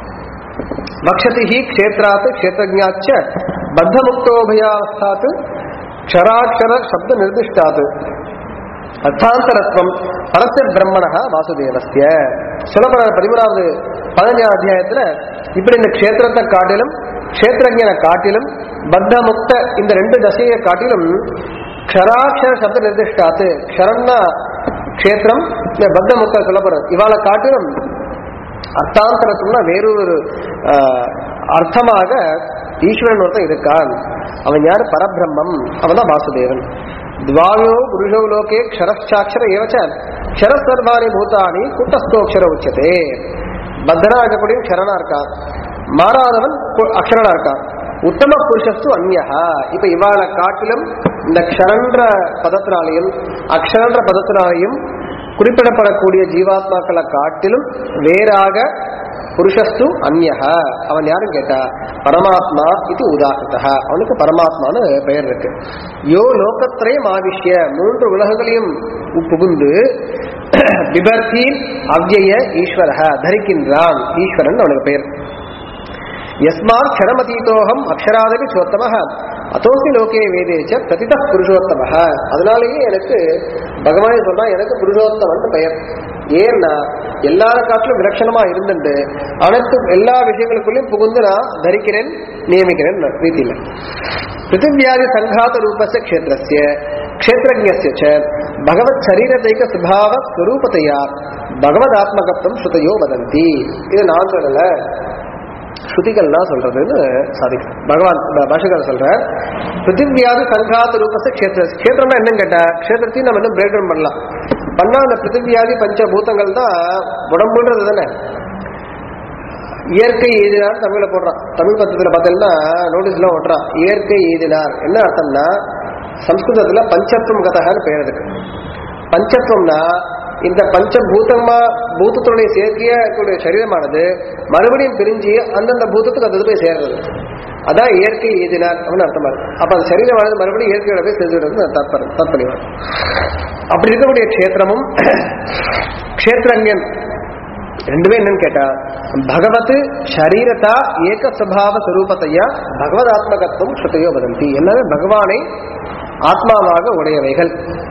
வக்ஷதி ஹி க்ஷேத்ராத் க்ஷேத்ரஜாச்ச பத்தமுக்தோபயாவஸ்தாத் க்ஷராட்சர சப்த நிர்திஷ்டாத் அர்த்தாந்தரத்வம் பரஸ்ய பிரம்மணः வாசுதேவஸ்ய சொல்லப்படுற பதிமூணாவது பதினஞ்சாம் அத்தியாயத்துல இப்படி இந்த க்ஷேத்திரத்தை காட்டிலும் க்ஷேத்திரஜனை காட்டிலும் பத்த முக்த இந்த ரெண்டு தசையை காட்டிலும் க்ஷராட்சர சப்த நிர்திஷ்டாத்து க்ஷரன்னா க்ஷேத்திரம் இந்த பத்த முக்த சொல்லப்படுறது இவாளை காட்டிலும் அர்த்தாந்தரத்தும்னா வேறொரு ஆஹ், அர்த்தமாக ஈஸ்வரன் ஒருத்தன் இருக்கான் அவன் யார் பரபிரம்மம் அவன் தான் வாசுதேவன் துவாயோ புருஷோ லோகே க்ஷரச்சாட்சர ஏவச்ச க்ஷர சர்வாணி பூதானி குட்டஸ்தோக்ஷர உச்சதே பத்தனா இருக்கக்கூடிய க்ஷரனா இருக்கான் மாறாதவன் கு- அக்ஷரனா இருக்கான் உத்தம புருஷஸ்து அந்யஹா இப்ப இவாளை காட்டிலும் இந்த க்ஷரன்ற பதத்தினாலையும் அக்ஷரன்ற பதத்தினாலையும் குறிப்பிடப்படக்கூடிய ஜீவாத்மாக்களை காட்டிலும் வேறாக புருஷஸ்து அந்யஹ அவன் யாரும் கேட்டா பரமாத்மா இது உதாகிருத்தா அவனுக்கு பரமாத்மான்னு பெயர் இருக்கு யோ லோகத்திரயம் ஆவிஷ்ய மூன்று உலகங்களையும் புகுந்து பிபர்த்தி அவ்யய ஈஸ்வரஹ தரிக்கின்றான் ஈஸ்வரன் அவனுக்கு பெயர் யஸ்மாத் க்ஷரமதீதோகம் அக்ஷராதபி சோத்தம அதோஸ்மி லோகே வேதேச்ச பிரதித புருஷோத்தம அதனாலேயே எனக்கு பகவானே சொல்றா எனக்கு புருஷோத்தமன் பெயர் ஏன்னா எல்லார காட்டிலும் விலட்சணமா இருந்துட்டு அனைத்து எல்லா விஷயங்களுக்குள்ளேயும் புகுந்து நான் தரிக்கிறேன் நியமிக்கிறேன் ரீதியில பிருத்திவியாதி சங்காத ரூபஸ்ய க்ஷேத்திரஸ்ய க்ஷேத்திரஜ்ஞஸ்ய ச பகவத் சரீரதைக சுபாவ ஸ்வரூபத்தையா பகவதாத்மகத்துவம் ஸ்ருதையோ வதந்தி இது நான் சொல்லல ஸ்ருதிகள் தான் சொல்றதுன்னு சாதிக்கிறேன் பகவான் ப- பாஷகர் சொல்ற பிருத்திவியாதி சங்காத ரூபச க்ஷேத்திர க்ஷேத்திரம்னா என்னன்னு கேட்டா க்ஷேத்திரத்தையும் நம்ம இன்னும் பிரேக் டவுன் பண்ணலாம் பண்ணா அந்த பிருத்திவியாதி பஞ்சபூதங்கள் தான் உடம்புன்றது தானே இயற்கை எய்தினார் தமிழ்ல போடுறான் தமிழ் பத்திரத்துல பார்த்தீங்கன்னா நோட்டீஸ்லாம் ஓட்டுறான் இயற்கை எய்தினார் என்ன அர்த்தம்னா சம்ஸ்கிருதத்துல பஞ்சத்துவம் கதகான்னு பெயர் இருக்கு பஞ்சத்துவம்னா இந்த பஞ்சபூதமா பூதத்துடைய சேர்க்கையா இருக்கக்கூடிய சரீரமானது மறுபடியும் பிரிஞ்சு அந்தந்த பூதத்துக்கு அது போய் சேர்றது அதான் இயற்கை எய்தினார் அப்படின்னு அர்த்தமா இருக்கு அப்ப அந்த சரீரமானது மறுபடியும் இயற்கையோட போய் சேர்ந்துடுறது தாற்பயம் தாற்பயம் அப்படி இருக்கக்கூடிய க்ஷேத்திரமும் க்ஷேத்திரங்கன் ரெண்டுமே என்னன்னு கேட்டா பகவத் ஷரீரதா ஏக சுபாவ சுரூபத்தையா பகவதாத்மகத்துவம் ஸ்ருதையோ வதந்தி எல்லாமே பகவானை ஆத்மாவாக உடையவைகள்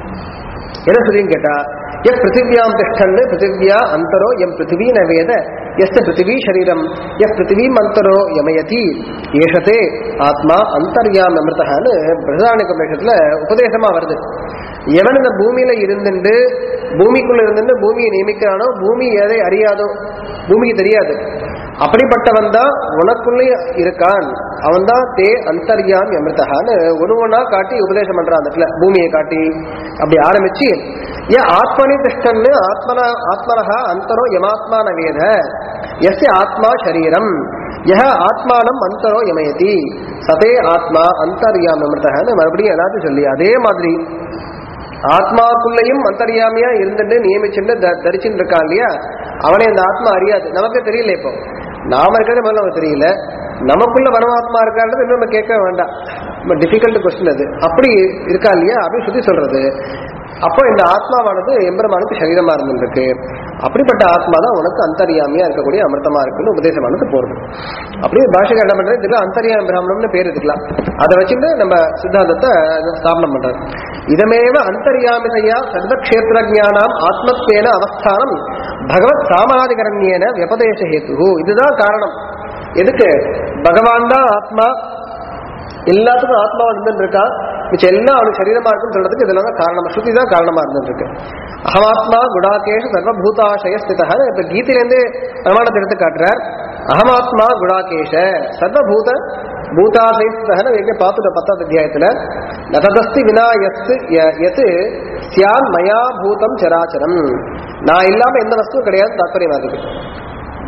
என்ன சொல்லின்னு கேட்டா எப் பிருத்திவியாம் திஷ்டன்னு பிருத்திவியா அந்தரோ எம் பிருத்திவி ந வேத எஸ்த பிருத்திவி சரீரம் எப் பிருத்திவீம் அந்தரோ யமயதி ஏஷதே ஆத்மா அந்தர்யாம் அமிர்தகான்னு பிரதானிக உபநிஷத்துல உபதேசமா வருது எவன் இந்த பூமியில இருந்துட்டு பூமிக்குள்ள இருந்துட்டு பூமியை நியமிக்கிறானோ பூமி எதை அறியாதோ பூமிக்கு தெரியாது அப்படிப்பட்டவன் தான் உனக்குள்ளே இருக்கான் அவன் தான் தே அந்தர்யாமி அமிர்தகான்னு ஒன்று ஒன்றா காட்டி உபதேசம் பண்றான் அந்த இடத்துல பூமியை காட்டி அப்படி ஆரம்பிச்சு ஏன் ஆத்மனி திஷ்டன்னு ஆத்மன ஆத்மனஹா அந்தரோ யமாத்மான வேத எஸ்ய ஆத்மா சரீரம் யஹ ஆத்மானம் அந்தரோ யமயதி சதே ஆத்மா அந்தர்யாமி அமிர்தகான்னு மறுபடியும் எல்லாத்தையும் சொல்லி அதே மாதிரி ஆத்மாக்குள்ளேயும் அந்தர்யாமியா இருந்துட்டு நியமிச்சுட்டு த- தரிச்சுட்டு இருக்கான் இல்லையா அவனை அந்த ஆத்மா அறியாது நமக்கு தெரியல இப்போ நாம இருக்கிறது முதல்ல நமக்கு தெரியல நமக்குள்ள பரமாத்மா இருக்கான்றது இன்னும் நம்ம கேட்க வேண்டாம் ரொம்ப டிஃபிகல்ட் கொஸ்டின் அது அப்படி இருக்கா இல்லையா அப்படின்னு சுத்தி சொல்றது அப்போ இந்த ஆத்மாவானது எம்பெருமானுக்கு சரீரமா இருந்திருக்கு அப்படிப்பட்ட ஆத்மா தான் உனக்கு அந்தரியாமியா இருக்கக்கூடிய அமிர்தமா இருக்குன்னு உபதேசமானது போறது அப்படியே பாஷைக்கு என்ன பண்றது இதுல அந்தரியாம பிராமணம்னு பேர் எடுத்துக்கலாம் அதை வச்சுட்டு நம்ம சித்தாந்தத்தை ஸ்தாபனம் பண்றது இதமேவ அந்தர்யாமிதையா சர்வக்ஷேத்திரஜானாம் ஆத்மத்வேன அவஸ்தானம் பகவத் சாமாதிகரண்யேன வியபதேச ஹேத்து இதுதான் காரணம் எதுக்கு பகவான் தான் ஆத்மா எல்லாத்துக்கும் ஆத்மா இருந்துட்டு இருக்கா மிச்சம் எல்லாம் அவனுக்கு சரீரமா இருக்குன்னு சொல்றதுக்கு இதெல்லாம் தான் காரணமா ஸ்ருதி தான் காரணமா இருந்துட்டு இருக்கு அகமாத்மா குடாகேஷ சர்வபூதாசய ஸ்திதா இப்ப கீதையிலேருந்து பிரமாணத்தை எடுத்து காட்டுறார் அகமாத்மா குடாகேஷ சர்வபூத பூதாசயஸ்தகன எங்க பார்த்துட்ட பத்தாவது அத்தியாயத்துல நததஸ்தி வினா எத்து எத்து சியான் மயா பூதம் சராச்சரம் நான் இல்லாம எந்த வஸ்துவும் கிடையாது தாற்பயமாகுது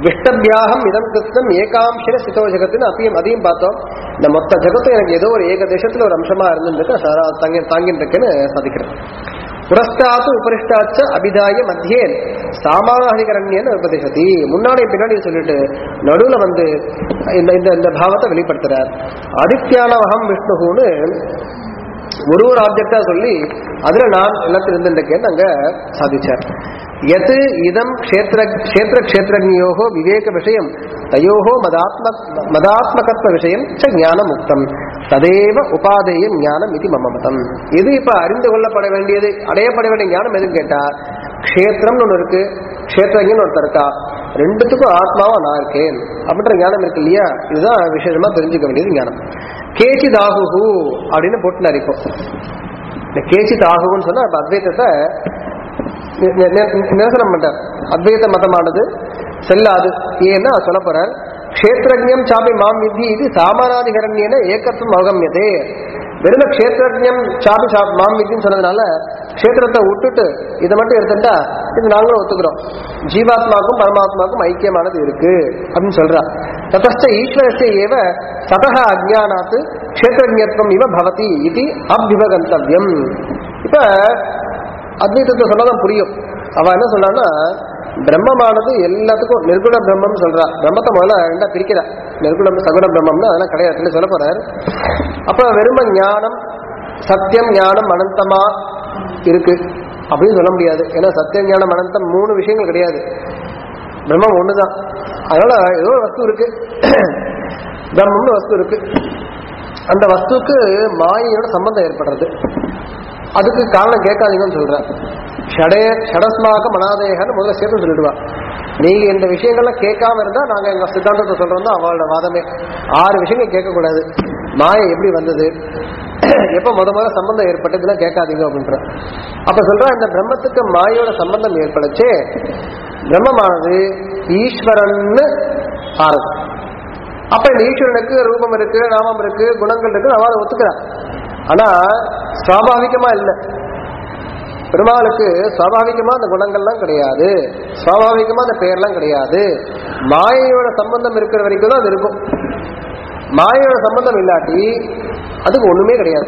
விஷ்டபியாகம் இதம் கிருஷ்ணம் ஏகாம்சில சிதோ ஜெகத்துன்னு அப்பயும் அதையும் பார்த்தோம் இந்த மொத்த ஜெகத்தும் எனக்கு ஏதோ ஒரு ஏக தேசத்துல ஒரு அம்சமா இருந்துருக்கு சாரா தங்கி தாங்கிட்டு இருக்கேன்னு சாதிக்கிறேன் புரஸ்தாத்து உபரிஷ்டாச்ச அபிதாய மத்தியே சாமானாதிகரண்யன்னு உபதேசத்தி முன்னாடி பின்னாடி சொல்லிட்டு நடுவுல வந்து இந்த இந்த இந்த பாவத்தை வெளிப்படுத்துறார் ஆதித்யானவகம் விஷ்ணுன்னு ஒரு ஒரு ஆப்ஜெக்டா சொல்லி அதுல நான் எல்லாத்தையும் இருந்துருக்கேன்னு அங்க சாதிச்சார் எது இதம் க்ஷேத்திர க்ஷேத்திர க்ஷேத்திரஜோகோ விவேக விஷயம் தயோகோ மதாத்ம மதாத்மகத்வ விஷயம் ச ஞானம் முக்தம் ததேவ உபாதேயம் ஞானம் இது மம மதம் இது இப்ப அறிந்து கொள்ளப்பட வேண்டியது அடையப்பட வேண்டிய ஞானம் எதுன்னு கேட்டா க்ஷேத்திரம்னு ஒன்று இருக்கு க்ஷேத்திரங்கன்னு ஒருத்தர் இருக்கா ரெண்டுத்துக்கும் ஆத்மாவா நான் இருக்கேன் அப்படின்ற ஞானம் இருக்கு இல்லையா இதுதான் விசேஷமா தெரிஞ்சுக்க வேண்டியது ஞானம் கேச்சிதாகுகு அப்படின்னு போட்டுனார் இப்போ இந்த கேச்சிதாகுன்னு சொன்னா இப்ப அத்வைத்தத்தை நி- நி- நி- நிரசனம் பண்றார் அத்வைத மதமானது செல்லாது ஏன்னா சொல்ல போறார் க்ஷேத்திரஜம் சாப்பி மாம் வித்தி இது சாமானாதிகரண்யன ஏக்கத்துவம் அவகமியதே வெறும் க்ஷேத்திரஜம் சாப்பி சா மாம் வித்தின்னு சொன்னதுனால க்ஷேத்திரத்தை விட்டுட்டு இதை மட்டும் எடுத்துட்டா இது நாங்களும் ஒத்துக்கிறோம் ஜீவாத்மாக்கும் பரமாத்மாக்கும் ஐக்கியமானது இருக்கு அப்படின்னு சொல்றா ததஸ்த ஈஸ்வரஸ்ய ஏவ சதக அஜானாத் க்ஷேத்திரஜத்வம் இவ பவதி இது அபிபகந்தவ்யம் இப்ப அத்வைதத்தை சொன்னாதான் புரியும் அவ என்ன சொல்றான்னா பிரம்மமானது எல்லாத்துக்கும் நிர்குண பிரம்மம் சொல்றா பிரம்மத்தை முதல்ல ரெண்டா பிரிக்கிறா நிர்குணம் சகுண பிரம்மம்னு அதெல்லாம் கிடையாது சொல்ல போறாரு அப்ப வெறும ஞானம் சத்தியம் ஞானம் அனந்தமா இருக்கு அப்படின்னு சொல்ல முடியாது ஏன்னா சத்தியம் ஞானம் அனந்தம் மூணு விஷயங்கள் கிடையாது பிரம்மம் ஒண்ணுதான் அதனால ஏதோ ஒரு வஸ்து இருக்கு பிரம்மம்னு வஸ்து இருக்கு அந்த வஸ்துக்கு மாயையோட சம்பந்தம் ஏற்படுறது அதுக்கு காரணம் கேட்காதீங்கன்னு சொல்றேன் ஷடே ஷடஸ்மாக மனாதேகன்னு முதல்ல சேர்த்து சொல்லிடுவா நீங்க இந்த விஷயங்கள்லாம் கேட்காம இருந்தா நாங்க எங்க சித்தாந்தத்தை சொல்றோம் தான் அவளோட வாதமே ஆறு விஷயங்கள் கேட்கக்கூடாது மாயை எப்படி வந்தது எப்ப முத முத சம்பந்தம் ஏற்பட்டதுலாம் கேட்காதீங்க அப்படின்ற அப்ப சொல்றா இந்த பிரம்மத்துக்கு மாயோட சம்பந்தம் ஏற்படுச்சே பிரம்மமானது ஈஸ்வரன்னு ஆறுது அப்ப இந்த ஈஸ்வரனுக்கு ரூபம் இருக்கு நாமம் இருக்கு குணங்கள் இருக்கு அவளை ஒத்துக்கிறான் ஆனா சுவாபாவிகமா இல்லை பெருமாளுக்கு சுவாபாவிகமா அந்த குணங்கள்லாம் கிடையாது சுவாபாவிகமா அந்த பெயர்லாம் கிடையாது மாயையோட சம்பந்தம் இருக்கிற வரைக்கும் தான் அது இருக்கும் மாயையோட சம்பந்தம் இல்லாட்டி அதுக்கு ஒண்ணுமே கிடையாது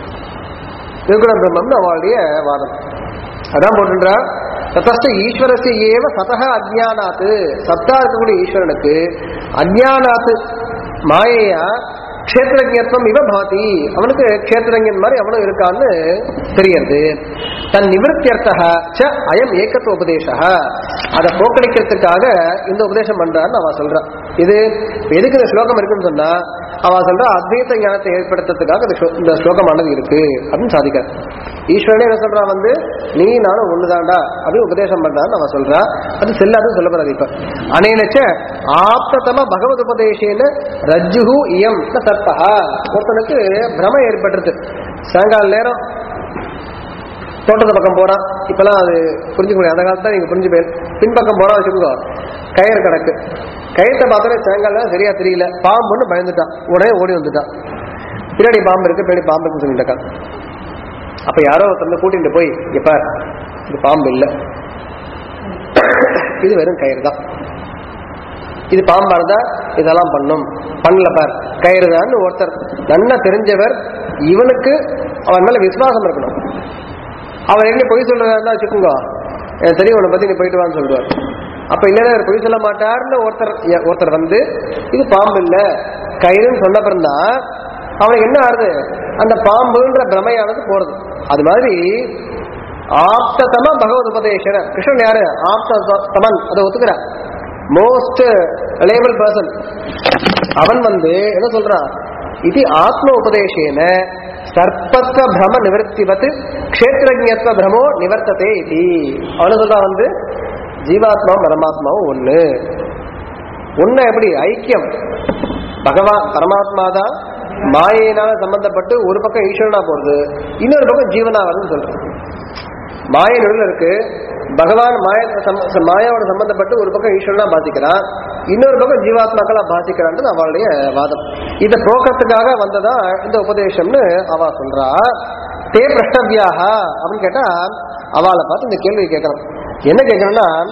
நிர்குண பிரம்மம்னு அவளுடைய வாதம் அதான் போட்டுன்றா ததஸ்த ஈஸ்வரஸ்ய ஏவ சதக அஜ்ஞானாத்து சத்தா இருக்கக்கூடிய ஈஸ்வரனுக்கு அஜ்ஞானாத்து மாயையா க்ஷேத்திரஜத்வம் இவ பாதி அவனுக்கு க்ஷேத்திரஜன் மாதிரி அவனும் இருக்கான்னு தெரியறது தன் நிவர்த்தியர்த்தக ச அயம் ஏகத்துவ உபதேச அதை போக்கடிக்கிறதுக்காக இந்த உபதேசம் பண்றான்னு அவ சொல்றான் இது எதுக்கு இந்த ஸ்லோகம் இருக்குன்னு சொன்னா அவ சொல்றா அத்வைத ஞானத்தை ஏற்படுத்துறதுக்காக இந்த ஸ்லோ- இந்த ஸ்லோகமானது இருக்கு அப்படின்னு சாதிக்கிறார் ஈஸ்வரனே என்ன சொல்றா வந்து நீ நானும் ஒண்ணுதான்டா அப்படின்னு உபதேசம் பண்றான்னு அவ சொல்றா அது செல்லாதுன்னு சொல்ல போறாரு இப்ப அனேனச்ச ஆப்ததம பகவத் உபதேசேன ரஜ்ஜுகு இயம் ந சர்ப்பஹா ஒருத்தனுக்கு பிரம ஏற்பட்டுருது சாயங்கால நேரம் தோட்டத்து பக்கம் போறான் இப்பெல்லாம் அது புரிஞ்சுக்க முடியாது அந்த காலத்துல நீங்க புரிஞ்சு போய் பின்பக்கம் போறா வச்சுக்கோ கயிறு கிடக்கு கயிற்றை பார்த்தாலே சாயங்காலம் சரியா தெரியல பாம்புன்னு பயந்துட்டான் உடனே ஓடி வந்துட்டான் பின்னாடி பாம்பு இருக்கு பின்னாடி பாம்பு இருக்குன்னு சொல்லிட்டான் அப்ப யாரோ ஒருத்தர் கூட்டிட்டு போய் இப்ப இது பாம்பு இல்ல இது வெறும் கயிறு தான் இது பாம்பா இருந்தா இதெல்லாம் பண்ணும் பண்ணல பார் கயிறு தான் ஒருத்தர் நல்லா தெரிஞ்சவர் இவனுக்கு அவன் மேல விசுவாசம் இருக்கணும் அவர் எங்க பொய் சொல்றதா இருந்தா வச்சுக்கோங்க எனக்கு தெரியும் உன்னை பத்தி நீ போயிட்டு வான்னு சொல்றாரு அப்ப இல்லைன்னா இவர் பொய் சொல்ல மாட்டாருன்னு ஒருத்தர் எ- ஒருத்தர் வந்து இது பாம்பு இல்ல கயிறுன்னு சொன்ன பிறந்தான் அவனுக்கு என்ன ஆறுது அந்த பாம்புன்ற பிரமையானது போறது அது மாதிரி ஆப்ததம பகவத் உபதேசன கிருஷ்ணன் யாரு ஆப்த தமன் அதை ஒத்துக்கிறான் மோஸ்ட் ரிலேபிள் பர்சன் அவன் வந்து என்ன சொல்றான் இது ஆத்ம உபதேசேன சர்ப்பத்வ பிரம நிவர்த்திவத் க்ஷேத்திரஜத்வ பிரமோ நிவர்த்ததே இது அவனு சொல்றான் வந்து ஜீவாத்மாவும் பரமாத்மாவும் ஒண்ணு ஒண்ணு எப்படி ஐக்கியம் பகவான் பரமாத்மா தான் மாயினால சம்பந்தப்பட்டு ஒரு பக்கம் ஈஸ்வரனா போறது இன்னொரு பக்கம் ஜீவனா வருதுன்னு சொல்றேன் மாயை நடுவில் இருக்கு பகவான் மாய சம்ப- மாயாவோட சம்பந்தப்பட்டு ஒரு பக்கம் ஈஸ்வரனா பாதிக்கிறான் இன்னொரு பக்கம் ஜீவாத்மாக்களா பாதிக்கிறான்றது அவளுடைய வாதம் இதை போக்குறதுக்காக வந்ததா இந்த உபதேசம்னு அவ சொல்றா தே பிரஷ்டவியாக அப்படின்னு கேட்டா அவளை பார்த்து இந்த கேள்வி கேட்கணும் என்ன கேட்கணும்னா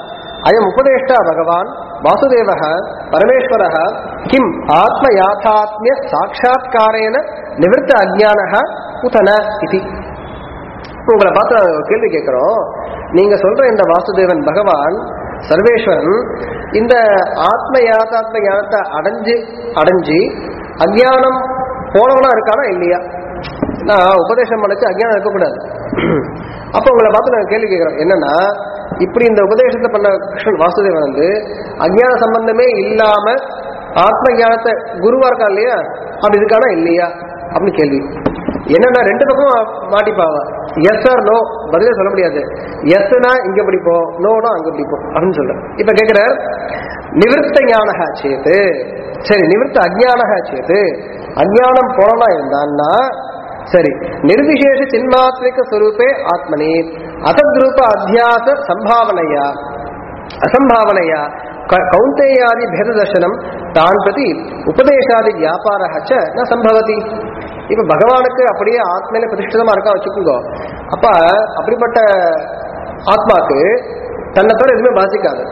அயம் உபதேஷ்டா பகவான் வாசுதேவ பரமேஸ்வர கிம் ஆத்ம யாத்தாத்மிய சாட்சா்காரேன நிவர்த்த அஜானக உதன இது உங்களை பார்த்து நான் ஒரு கேள்வி கேட்கிறோம் நீங்க சொல்ற இந்த வாசுதேவன் பகவான் சர்வேஸ்வரன் இந்த ஆத்ம யாத்தாத்ம ஞானத்தை அடைஞ்சு அடைஞ்சு அஜ்ஞானம் போனவனா இருக்கானா இல்லையா நான் உபதேசம் பண்ணிச்சு அஜ்ஞானம் இருக்கக்கூடாது அப்போ உங்களை பார்த்து நான் கேள்வி கேட்கிறோம் என்னன்னா இப்படி இந்த உபதேசத்தை பண்ண கிருஷ்ணன் வாசுதேவன் வந்து அஜ்ஞான சம்பந்தமே இல்லாம ஆத்ம ஞானத்தை குருவா இருக்கா இல்லையா அப்படி இருக்கானா இல்லையா அப்படின்னு கேள்வி என்னன்னா ரெண்டு பக்கமும் மாட்டிப்பாவ எஸ் ஆர் நோ பதிலே சொல்ல முடியாது எஸ்னா இங்க பிடிப்போம் நோனா அங்க பிடிப்போம் அப்படின்னு சொல்றேன் இப்ப கேக்குற நிவிருத்த ஞானக சேத்து சரி நிவிருத்த அஜ்ஞானக சேத்து அஜ்ஞானம் போனனா இருந்தான்னா சரி நிர்விசேஷ சின்மாத்மிக ஸ்வரூபே ஆத்மனி அசத்ரூப அத்தியாச சம்பாவனையா அசம்பாவனையா க- கௌந்தேயாதி பேததர்சனம் தான் பிரதி உபதேசாதி வியாபாரா ச ந சம்பவதி இப்ப பகவானுக்கு அப்படியே ஆத்மையில பிரதிஷ்டிதமா இருக்கா வச்சுக்கோங்க அப்ப அப்படிப்பட்ட ஆத்மாக்கு தன்னை தவிர எதுவுமே பாதிக்காது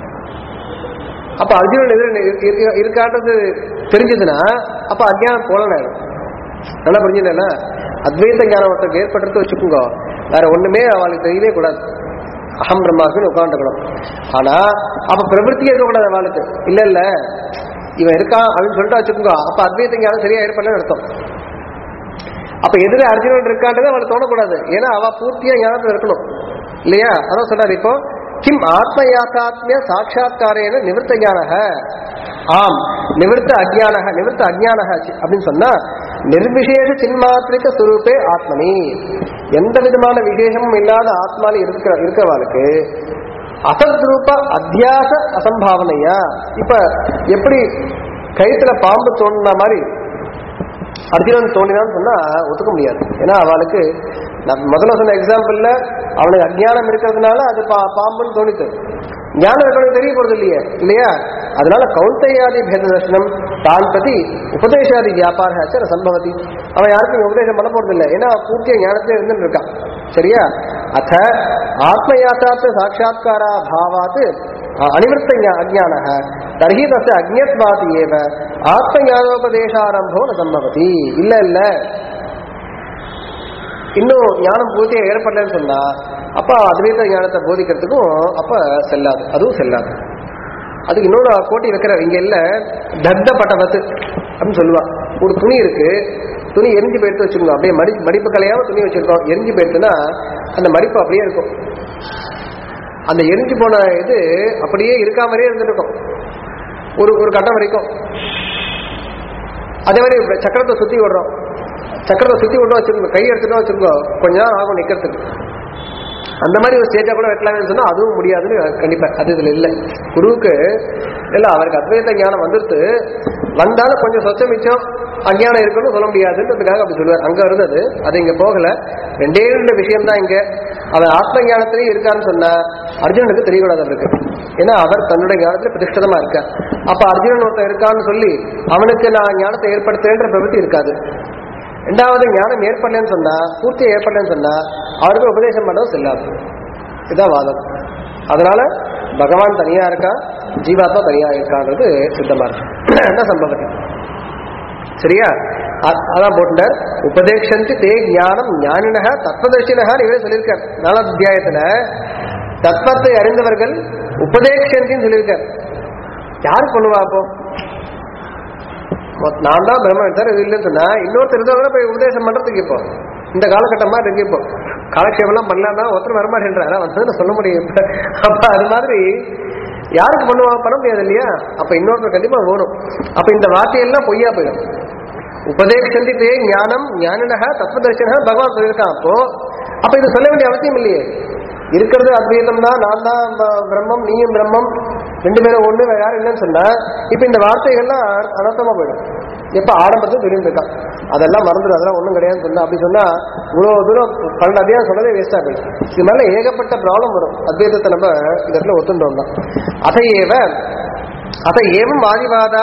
அப்ப அர்ஜுனன் எதிர இருக்கான்றது தெரிஞ்சதுன்னா அப்ப அஜ்ஞானம் போலனாயிடும் நல்லா புரிஞ்சுட்டேன்னா அத்வைத ஞானம் ஒருத்தருக்கு ஏற்படுறது வச்சுக்கோங்க வேற ஒண்ணுமே அவளுக்கு தெரியவே கூடாது அகம் பிரம்மாஸ்மின்னு உட்காந்துக்கணும் ஆனா அப்ப பிரவருத்தியே இருக்கக்கூடாது அவளுக்கு இல்ல இல்ல இவன் இருக்கான் அப்படின்னு சொல்லிட்டு வச்சுக்கோங்க அப்ப அத்வைத ஞானம் சரியா ஏற்படலன்னு அர்த்தம் அப்ப எதிர அர்ஜுனன் இருக்கான்றது அவளுக்கு தோணக்கூடாது ஏன்னா அவ பூர்த்தியா ஞானத்துல இருக்கணும் இல்லையா அதான் சொன்னார் இப்போ கிம் ஆத்ம யாத்தாத்மிய சாட்சா்காரேன நிவர்த்த ஞானக ஆம் நிவர்த்த அஜ்ஞானக நிவர்த்த அஜ்ஞானக அப்படின்னு சொன்னா நிர்விசேஷ சின்மாத்திரிக சுரூபே ஆத்மனி எந்த விதமான விசேஷமும் இல்லாத ஆத்மால இருக்கிற இருக்கிறவாளுக்கு அசத்ரூப அத்தியாச அசம்பாவனையா இப்ப எப்படி கயித்துல பாம்பு தோணுன மாதிரி அர்ஜுனன் தோண்டினான்னு சொன்னா ஒத்துக்க முடியாது ஏன்னா அவளுக்கு நான் முதல்ல சொன்ன எக்ஸாம்பிள்ல அவனுக்கு அஜ்ஞானம் இருக்கிறதுனால அது பா- பாம்புன்னு தோணித்து ஞானம் இருக்கணும் தெரிய போறது இல்லையே இல்லையா அதனால கௌந்தையாதி பேத தர்சனம் தான் பத்தி உபதேசாதி வியாபார சம்பவதி அவன் யாருக்கும் இங்க உபதேசம் பண்ண போறது இல்லை ஏன்னா பூர்த்திய ஞானத்திலே இருந்துட்டு இருக்கான் சரியா அத்த ஆத்மயாத்தாத்த சாட்சா்காரா பாவாத் அனிவர்த்த அஜானக தர்ஹி தச அஜ்ஞத்வாதி ஏவ ஆத்மஞானோபதேசாரம்போ ந சம்பவதி இல்ல இல்ல இன்னும் ஞானம் பூர்த்தியா ஏற்படலன்னு சொன்னா அப்ப அத்வைத ஞானத்தை போதிக்கிறதுக்கும் அப்ப செல்லாது அதுவும் செல்லாது அதுக்கு இன்னொரு கோட்டி வைக்கிற இங்க இல்ல தத்த பட்டவத்து அப்படின்னு சொல்லுவா ஒரு துணி இருக்கு துணி எரிஞ்சு போயிட்டு வச்சிருக்கோம் அப்படியே மடி மடிப்பு கலையாம துணி வச்சிருக்கோம் எரிஞ்சு போயிடுச்சுன்னா அந்த மடிப்பு அப்படியே இருக்கும் அந்த எரிஞ்சு போன இது அப்படியே இருக்கா மாதிரியே இருந்துருக்கும் ஒரு ஒரு கட்டம் வரைக்கும் அதே மாதிரி இப்ப சக்கரத்தை சுத்தி விடுறோம் சக்கரத்தை சுத்தி விட்டோம் வச்சிருக்கோம் கை எடுத்துட்டோம் வச்சிருக்கோம் கொஞ்ச நேரம் ஆகும் நிக்கிறதுக்கு அந்த மாதிரி ஒரு ஸ்டேஜா கூட வெட்டலாம்னு சொன்னா அதுவும் முடியாதுன்னு கண்டிப்பா அது இதுல இல்ல குருவுக்கு இல்ல அவருக்கு அத்வைத ஞானம் வந்துருத்து வந்தாலும் கொஞ்சம் சொச்ச மிச்சம் அஞ்ஞானம் இருக்குன்னு சொல்ல முடியாதுன்றதுக்காக அப்படி சொல்லுவார் அங்க இருந்தது அது இங்க போகல ரெண்டே ரெண்டு விஷயம் தான் இங்க அவன் ஆத்ம ஞானத்திலேயே இருக்கான்னு சொன்னா அர்ஜுனனுக்கு தெரியக்கூடாது அவருக்கு ஏன்னா அவர் தன்னுடைய ஞானத்துல பிரதிஷ்டிதமா இருக்கார் அப்ப அர்ஜுனன் ஒருத்தன் இருக்கான்னு சொல்லி அவனுக்கு நான் ஞானத்தை ஏற்படுத்துறேன்ற பிரவൃத்தி இருக்காது ரெண்டாவது ஞானம் ஏற்படலன்னு சொன்னா பூர்த்தி ஏற்படலன்னு சொன்னா அவருக்கு உபதேசம் பண்ணவும் செல்லாது இதுதான் வாதம் அதனால பகவான் தனியா இருக்கா ஜீவாத்மா தனியா இருக்கான்றது சித்தமா இருக்கு என்ன சம்பவம் சரியா அ- அதான் போட்டுட்டார் உபதேசந்தி தே ஞானம் ஞானினக தத்துவதர்ஷினக இவரே சொல்லியிருக்கார் நாலாவது அத்தியாயத்துல தத்துவத்தை அறிந்தவர்கள் உபதேசந்தின்னு சொல்லியிருக்கார் யார் பண்ணுவா அப்போ மொத்த- நான் தான் பிரம்மன் சார் இது இல்லைன்னு சொன்னா இன்னொருத்தர் இருந்தா போய் உபதேசம் பண்றதுக்கு இப்போ இந்த காலகட்டமா இருக்கு இப்போ காலக்ஷேபம்லாம் பண்ணலாம்னா ஒருத்தர் வரமாட்டேன்றாரு வந்து சொல்ல முடியும் இப்ப. அப்ப அது மாதிரி யாருக்கு பண்ணுவா பண்ண முடியாது இல்லையா அப்ப இன்னொருத்தர் கண்டிப்பா வேணும் அப்ப இந்த வார்த்தையெல்லாம் பொய்யா போயிடும் உபதேசந்தி தே ஞானம் ஞானினக தத்துவதர்ஷன பகவான் சொல்லியிருக்கான் அப்போ அப்ப இது சொல்ல வேண்டிய அவசியம் இல்லையே இருக்கிறது அத்வைதம் தான் நான் தான் ப- பிரம்மம் நீயும் பிரம்மம் ரெண்டு பேரும் ஒண்ணு வேற யாரும் இல்லைன்னு சொன்னா இப்ப இந்த வார்த்தைகள்லாம் அர்- அனர்த்தமா போயிடும் எப்ப ஆரம்பத்தில் சொல்லிட்டு இருக்கான் அதெல்லாம் மறந்துடும் அதெல்லாம் ஒண்ணும் கிடையாதுன்னு சொன்னா அப்படி சொன்னா இவ்வளவு தூரம் பன்னெண்டு அத்தியாயம் சொன்னதே வேஸ்டா போயிடும் இது மேல ஏகப்பட்ட ப்ராப்ளம் வரும் அத்வைதத்தை நம்ம இந்த இடத்துல ஒத்துண்டோம் தான் அதையேவ அத ஏவம் வாதிவாதா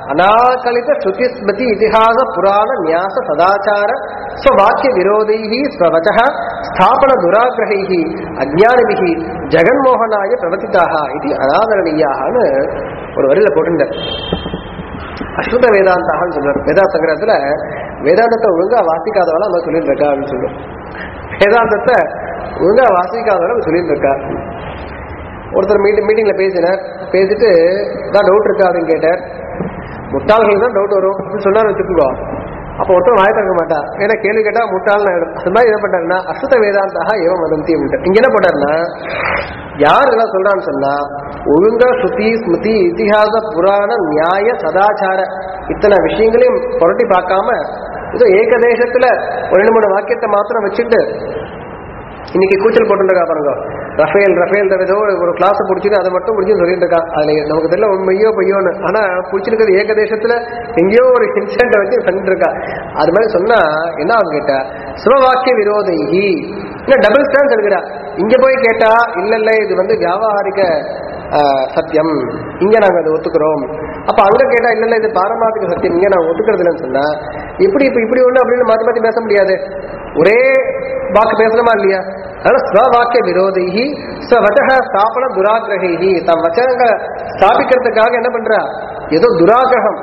அநாகலித ஸ்ருதி ஸ்மிருதி இதிகாச புராண நியாச சதாச்சார ஸ்வவாக்கிய விரோதைः ஸ்வவச்சः ஸ்தாபன துராகிரகைः அஜ்ஞானிபிः ஜெகன்மோகனாய பிரவர்த்திதாக இது அனாதரணீயாகனு ஒரு வரியில போட்டுட்டார் அஸ்ருத வேதாந்தான்னு சொல்றாரு வேதாந்த சங்கரத்துல வேதாந்தத்தை ஒழுங்கா வாசிக்காதவள நம்ம சொல்லிட்டு இருக்கா அப்படின்னு சொல்லுவோம் வேதாந்தத்தை ஒழுங்கா வாசிக்காதவள நம்ம சொல்லிட்டு இருக்கா ஒருத்தர் மீட்டிங் மீட்டிங்ல பேசினார் பேசிட்டு தான் டவுட் இருக்கா அப்படின்னு கேட்டார் முட்டாள்களுக்கு தான் டவுட் வரும் அப்படின்னு சொன்னார் வச்சுக்கோ அப்போ ஒருத்தர் வாய் திறக்க மாட்டா ஏன்னா கேள்வி கேட்டா முட்டாள்னு ஆயிடும் அது மாதிரி என்ன பண்ணாருன்னா அசுத்த வேதாந்தாக ஏவம் வதந்தி அப்படின்ட்டு இங்க என்ன பண்ணாருன்னா யார் இதெல்லாம் சொல்றான்னு சொன்னா ஒழுங்கா ஸ்ருதி ஸ்மிருதி இதிகாச புராண நியாய சதாச்சார இத்தனை விஷயங்களையும் புரட்டி பார்க்காம ஏதோ ஏகதேசத்துல ஒரு ரெண்டு மூணு வாக்கியத்தை மாத்திரம் வச்சுட்டு இன்னைக்கு கூச்சல் போட்டுருக்கா பாருங்க ரஃபேல் ரஃபேல் ஏதோ ஒரு கிளாஸ் பிடிச்சிட்டு அதை மட்டும் பிடிச்சி சொல்லிட்டு இருக்கான் அதுல நமக்கு தெரியல உண்மையோ பொய்யோன்னு ஆனா பிடிச்சிருக்கிறது ஏகதேசத்துல எங்கேயோ ஒரு இன்சிடென்ட் வச்சு பண்ணிட்டு இருக்கா அது மாதிரி சொன்னா என்ன ஆகும் கேட்டா சிவவாக்கிய விரோதைகி இன்னும் டபுள் ஸ்டான்ஸ் எடுக்கிறா இங்க போய் கேட்டா இல்ல இல்ல இது வந்து வியாபாரிக ஆஹ், சத்தியம் இங்க நாங்க அதை ஒத்துக்கிறோம் அப்ப அங்க கேட்டா இல்ல இல்ல இது பாரமார்த்திக சத்தியம் இங்க நாங்க ஒத்துக்கிறது இல்லைன்னு சொன்னா இப்படி இப்ப இப்படி ஒண்ணு அப்படின்னு மாத்தி மாத்தி பேச முடியாது ஒரே வாக்கு பேசணுமா இல்லையா அதனால ஸ்வவாக்கிய விரோதிகி ஸ்வவச்சக ஸ்தாபன துராகிரகி தம் வச்சனங்களை ஸ்தாபிக்கிறதுக்காக என்ன பண்றா ஏதோ துராகிரகம்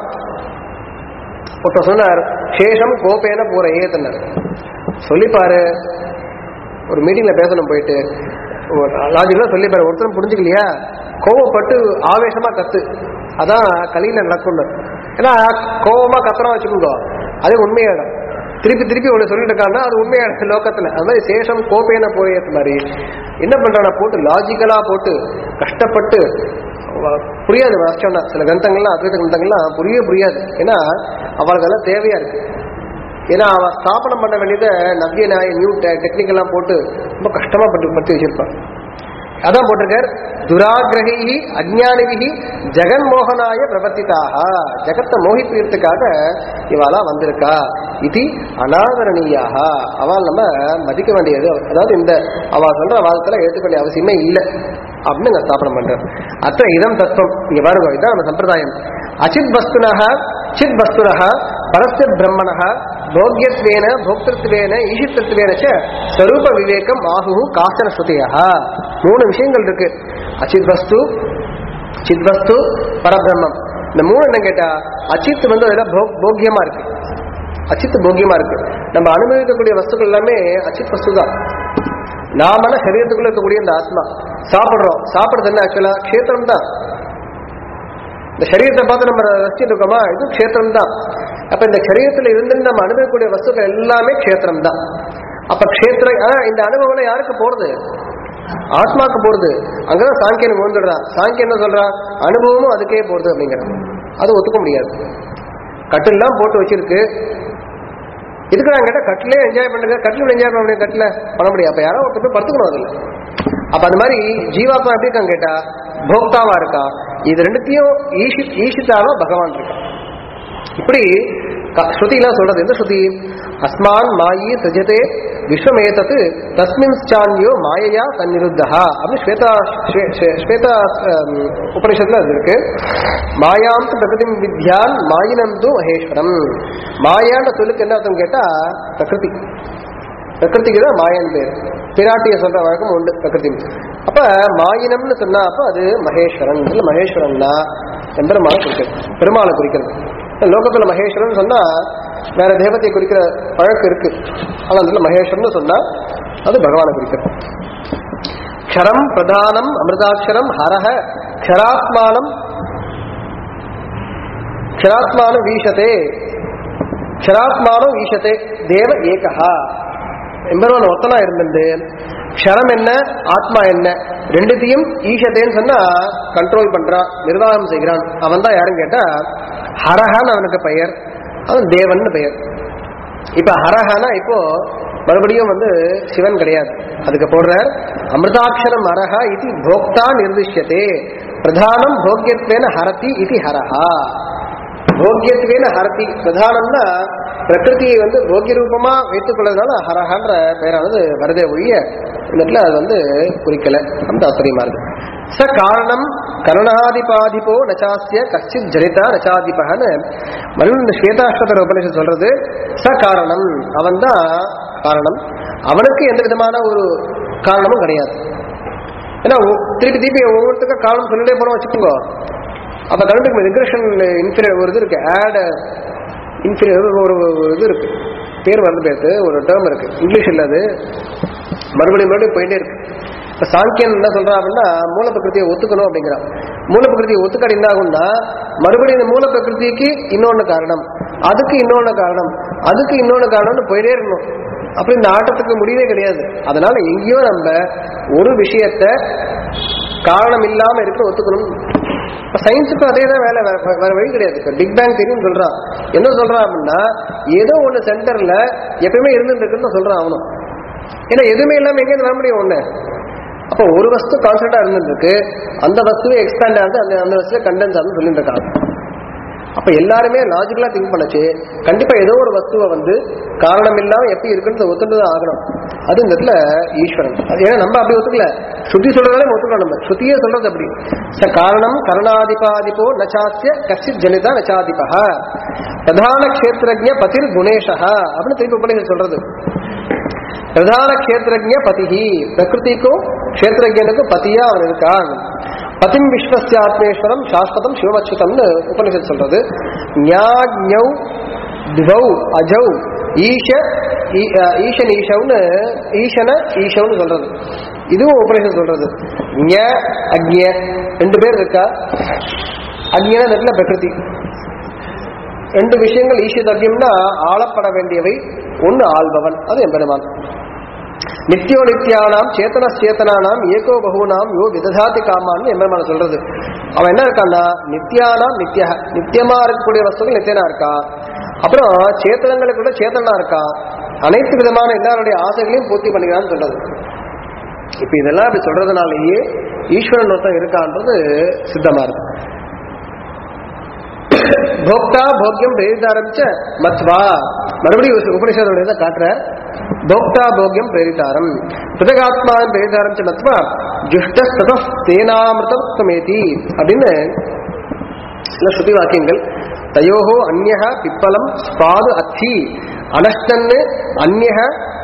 ஒருத்தர் சொன்னார் சேஷம் கோபேன போற ஏத்தனர் சொல்லிப்பாரு ஒரு மீட்டிங்ல பேசணும் போயிட்டு லாஜிக்கலா சொல்லிப்பாரு ஒருத்தரும் புரிஞ்சுக்கலையா கோவப்பட்டு ஆவேசமா கத்து அதான் கலியில நடக்கும் ஏன்னா கோவமா கத்துறோம் வச்சுக்கோங்க அது உண்மையாயிடும் திருப்பி திருப்பி ஒண்ணு சொல்லிட்டு இருக்காங்கன்னா அது உண்மையான லோக்கத்துல அது மாதிரி சேஷம் கோபேன போயேத்த மாதிரி என்ன பண்றானா போட்டு லாஜிக்கலா போட்டு கஷ்டப்பட்டு வ- புரியாது வாசிச்சோம்னா சில கிரந்தங்கள்லாம் அத்வைத கிரந்தங்கள்லாம் புரியவே புரியாது ஏன்னா அவளுக்கு அதெல்லாம் தேவையா இருக்கு ஏன்னா அவன் ஸ்தாபனம் பண்ண வேண்டியதை நவ்ய நியாய நியூ டெக்னிக்கெல்லாம் போட்டு ரொம்ப கஷ்டமா பட்டு படுத்தி வச்சிருப்பான் அதான் போட்டிருக்கார் துராகிரகி அஜ்ஞானிகி ஜெகன்மோகனாய பிரவர்த்திதாக ஜெகத்தை மோகிப்பீர்த்துக்காக இவாளா வந்திருக்கா இது அனாதரணீயாக அவள் நம்ம மதிக்க வேண்டியது அதாவது இந்த அவ சொல்ற வாதத்துல ஏற்றுக்க வேண்டிய அவசியமே இல்லை அப்படின்னு நான் ஸ்தாபனம் பண்றேன் அத்த இதம் தத்துவம் இங்க பாருங்க இதான் நம்ம சம்பிரதாயம் அச்சித் வஸ்துனக சித் வஸ்துனக பரஸ்ய பிரம்மணः போக்கியத்வேன போக்திருத்வேன ஈஷித்திருத்வேன ச ஸ்வரூப விவேகம் ஆகு காசன ஸ்ருதியா மூணு விஷயங்கள் இருக்கு அச்சித் வஸ்து சித் வஸ்து பரபிரம்மம் இந்த மூணு என்ன கேட்டா அச்சித் வந்து அதுல போ- போக்கியமா இருக்கு அச்சித் போக்கியமா இருக்கு நம்ம அனுபவிக்கக்கூடிய வஸ்துக்கள் எல்லாமே அச்சித் வஸ்து தான் நாம சரீரத்துக்குள்ள இருக்கக்கூடிய இந்த ஆத்மா சாப்பிடுறோம் சாப்பிடுறது என்ன ஆக்சுவலா க்ஷேத்திரம் தான் இந்த சரீரத்தை பார்த்து நம்ம ரசிச்சுட்டு இருக்கோமா இது க்ஷேத்திரம் தான் அப்ப இந்த சரீரத்துல இருந்து நம்ம அனுபவிக்கக்கூடிய வஸ்துக்கள் எல்லாமே க்ஷேத்திரம் தான் அப்ப க்ஷேத்திர ஆனா இந்த அனுபவம் யாருக்கு போறது ஆத்மாக்கு போறது அங்கதான் சாங்கியன் வந்துடுறான் சாங்கியன் என்ன சொல்றான் அனுபவமும் அதுக்கே போறது அப்படிங்கிறான் அது ஒத்துக்க முடியாது கட்டில்லாம் போட்டு வச்சிருக்கு இதுக்கு நான் கேட்டா கட்டிலே என்ஜாய் பண்ணுங்க கட்டில் என்ஜாய் பண்ண முடியும் கட்டில பண்ண முடியும் அப்ப யாரோ ஒருத்தர் போய் படுத்துக்கணும் அதுல அப்ப அந்த மாதிரி ஜீவாத்மா எப்படி இருக்கான்னு கேட்டா போக்தாவா இருக்கா இது ரெண்டுத்தையும் ஈஷி ஈஷிதாவா பகவான் இருக்கான் இப்படி க- ஸ்ருதிலாம் சொல்றது எந்த ஸ்ருதி அஸ்மான் மாயி சஜதே விஸ்வமேதத்து தஸ்மின் சான்யோ மாயையா தன்னிருத்தா அப்படின்னு ஸ்வேதா ஸ்வே- ஸ்வே- ஸ்வேதா அம், உபனிஷத்துல அது இருக்கு மாயாம் பிரகிருதி வித்யான் மாயினந்து மகேஸ்வரம் மாயான்ற சொல்லுக்கு என்ன அர்த்தம் கேட்டா பிரகிருதி பிரகிருதிக்கு தான் மாயன் பேர் பிராட்டிய சொல்ற வழக்கம் உண்டு பிரகிருதி அப்ப மாயினம்னு சொன்னா அப்ப அது மகேஸ்வரன் இல்ல மகேஸ்வரன்னா எம்பெருமானை குறிக்கிறது பெருமாளை குறிக்கிறது லோகத்துல மகேஸ்வரன் சொன்னா வேற தேவத்தை குறிக்கிற வழக்கு இருக்கு ஆனா அதுல மகேஸ்வரன் சொன்னா அது பகவானை குறிக்கிறது க்ஷரம் பிரதானம் அமிர்தாட்சரம் ஹரஹ க்ஷராத்மானம் க்ஷராத்மானம் வீசதே க்ஷராத்மானம் வீசதே தேவ ஏகஹா எம்பெருமான் ஒத்தனா இருந்தது க்ஷரம் என்ன ஆத்மா என்ன ரெண்டுத்தையும் ஈஷத்தேன்னு சொன்னா கண்ட்ரோல் பண்றான் நிர்வாகம் செய்கிறான் அவன் தான் யாரும் கேட்டா ஹரஹான்னு அவனுக்கு பெயர் அவன் தேவன் பெயர் இப்ப ஹரஹானா இப்போ மறுபடியும் வந்து சிவன் கிடையாது அதுக்கு போடுறார் அமிர்தாட்சரம் ஹரஹா இது போக்தா நிர்திஷ்யத்தே பிரதானம் போக்கியத்வேன ஹரதி இது ஹரஹா போக்கியத்துவேன ஹரதி பிரதானம்னா பிரகிருதியை வந்து போக்கிய ரூபமா வைத்துக் கொள்வதனால ஹரஹான்ற பெயரானது வருதே ஒழிய இந்த இடத்துல அது வந்து குறிக்கல அந்த தாத்பரியமா இருக்கு ச காரணம் கரணாதிபாதிபோ நச்சாஸ்ய கச்சித் ஜனிதா நச்சாதிபகன்னு மறுபடியும் இந்த ஸ்வேதாஸ்வதர உபநிஷம் சொல்றது ச காரணம் அவன் தான் காரணம் அவனுக்கு எந்த விதமான ஒரு காரணமும் கிடையாது ஏன்னா ஒ- திருப்பி திருப்பி ஒவ்வொருத்தருக்கும் காரணம் சொல்லிட்டே போறோம் வச்சுக்கோங்க அப்ப கரண்ட்டுக்கு ரிக்ரெஷன் இன்ஃபீரியர் ஒரு இது இருக்கு ஆட் இன்ஃபீரியர் ஒரு ஒரு இது இருக்கு பேர் வந்து பேருக்கு ஒரு டேர்ம் இருக்கு இங்கிலீஷ் இல்ல அது மறுபடியும் மறுபடியும் போயிட்டே இருக்கு இப்ப சாங்கியன் என்ன சொல்றான் அப்படின்னா மூல பிரகிருதியை ஒத்துக்கணும் அப்படிங்கிறான் மூல பிரகிருதியை ஒத்துக்காடி என்ன ஆகும்னா மறுபடியும் இந்த மூல பிரகிருதிக்கு இன்னொன்னு காரணம் அதுக்கு இன்னொன்னு காரணம் அதுக்கு இன்னொன்னு காரணம்னு போயிட்டே இருக்கணும் அப்படி இந்த ஆட்டத்துக்கு முடிவே கிடையாது அதனால எங்கேயோ நம்ம ஒரு விஷயத்த காரணம் இல்லாம இருக்க ஒத்துக்கணும் இப்ப சயின்ஸுக்கும் அதே தான் வேலை வேற வேற வழி கிடையாது இப்ப பிக் பேங் தெரியும் சொல்றான் என்ன சொல்றான் அப்படின்னா ஏதோ ஒண்ணு சென்டர்ல எப்பயுமே இருந்துட்டு இருக்குன்னு சொல்றான் அவனும் ஏன்னா எதுவுமே இல்லாம எங்க வர முடியும் ஒண்ணு அப்போ ஒரு வஸ்து கான்ஸ்டன்டா இருந்துட்டு இருக்கு அந்த வஸ்துவே எக்ஸ்பேண்ட் ஆகுது அந்த அந்த வஸ்துவே கண்டென்ஸ் ஆகுதுன்னு சொல்லிட்டு இருக்காங்க அப்ப எல்லாருமே லாஜிக்கலா திங்க் பண்ணச்சு கண்டிப்பா ஏதோ ஒரு வஸ்துவை வந்து காரணம் இல்லாம எப்படி இருக்குன்னு ஒத்துட்டுதான் ஆகணும் அது இந்த இடத்துல ஈஸ்வரன் அது ஏன்னா நம்ம அப்படி ஒத்துக்கல ஸ்ருதி சொல்றதாலே ஒத்துக்கலாம் நம்ம ஸ்ருதியே சொல்றது அப்படி ச காரணம் கரணாதிபாதிபோ நச்சாஸ்ய கச்சித் ஜனிதா நச்சாதிபா பிரதான கஷேத்திரஜ பதிர் குணேஷா அப்படின்னு திருப்பி உபநிஷம் சொல்றது பிரதான கஷேத்திரஜ பதிஹி பிரகிருதிக்கும் கஷேத்திரஜனுக்கும் பதியா அவன் இருக்கான் பதிம் விஸ்வசியாத்மேஸ்வரம் சாஸ்வதம் சிவமச்சுதம்னு உபனிஷத் சொல்றது ஞாஞௌ திவௌ அஜௌ ஈஷ ஈ- அஹ் ஈசன் ஈஷவ்னு ஈசன ஈஷவ்னு சொல்றது இதுவும் உபனிஷத் சொல்றது ஞ அக்ஞ ரெண்டு பேர் இருக்கா அக்ஞன இந்த இடத்துல பிரகிருதி ரெண்டு விஷயங்கள் ஈஷதவ்யம்னா ஆளப்பட வேண்டியவை ஒன்னு ஆள்பவன் அது எம்பெருமான் நித்தியோ நித்யானாம் சேத்தன சேத்தனானாம் ஏகோ பகுனாம் யோ விததாதி காமான்னு எம்பெருமான் சொல்றது அவன் என்ன இருக்கான்னா நித்யானாம் நித்ய நித்தியமா இருக்கக்கூடிய வஸ்துகள் நித்தியனா இருக்கா அப்புறம் சேத்தனங்களுக்கு கூட சேத்தனா இருக்கா அனைத்து விதமான எல்லாருடைய ஆசைகளையும் பூர்த்தி பண்ணிக்கிறான்னு சொல்றது இப்ப இதெல்லாம் இப்படி சொல்றதுனாலேயே ஈஸ்வரன் ஒருத்தன் இருக்கான்றது சித்தமா இருக்கு போக்தா போக்கியம் பிரேரிதாரம்ச்ச மத்வா மறுபடியும் உபனிஷதோட இதை காட்டுறார் போக்தா போக்கியம் பிரேரிதாரம் பிதகாத்மான் பிரேரிதாரம்ச்ச மத்வா ஜுஷ்ட தேனாமிருதமேதி அப்படின்னு சில ஸ்ருதி வாக்கியங்கள் தயோகோ அந்யக பிப்பலம் ஸ்பாது அத்தி அனஷ்டன்னு அந்யக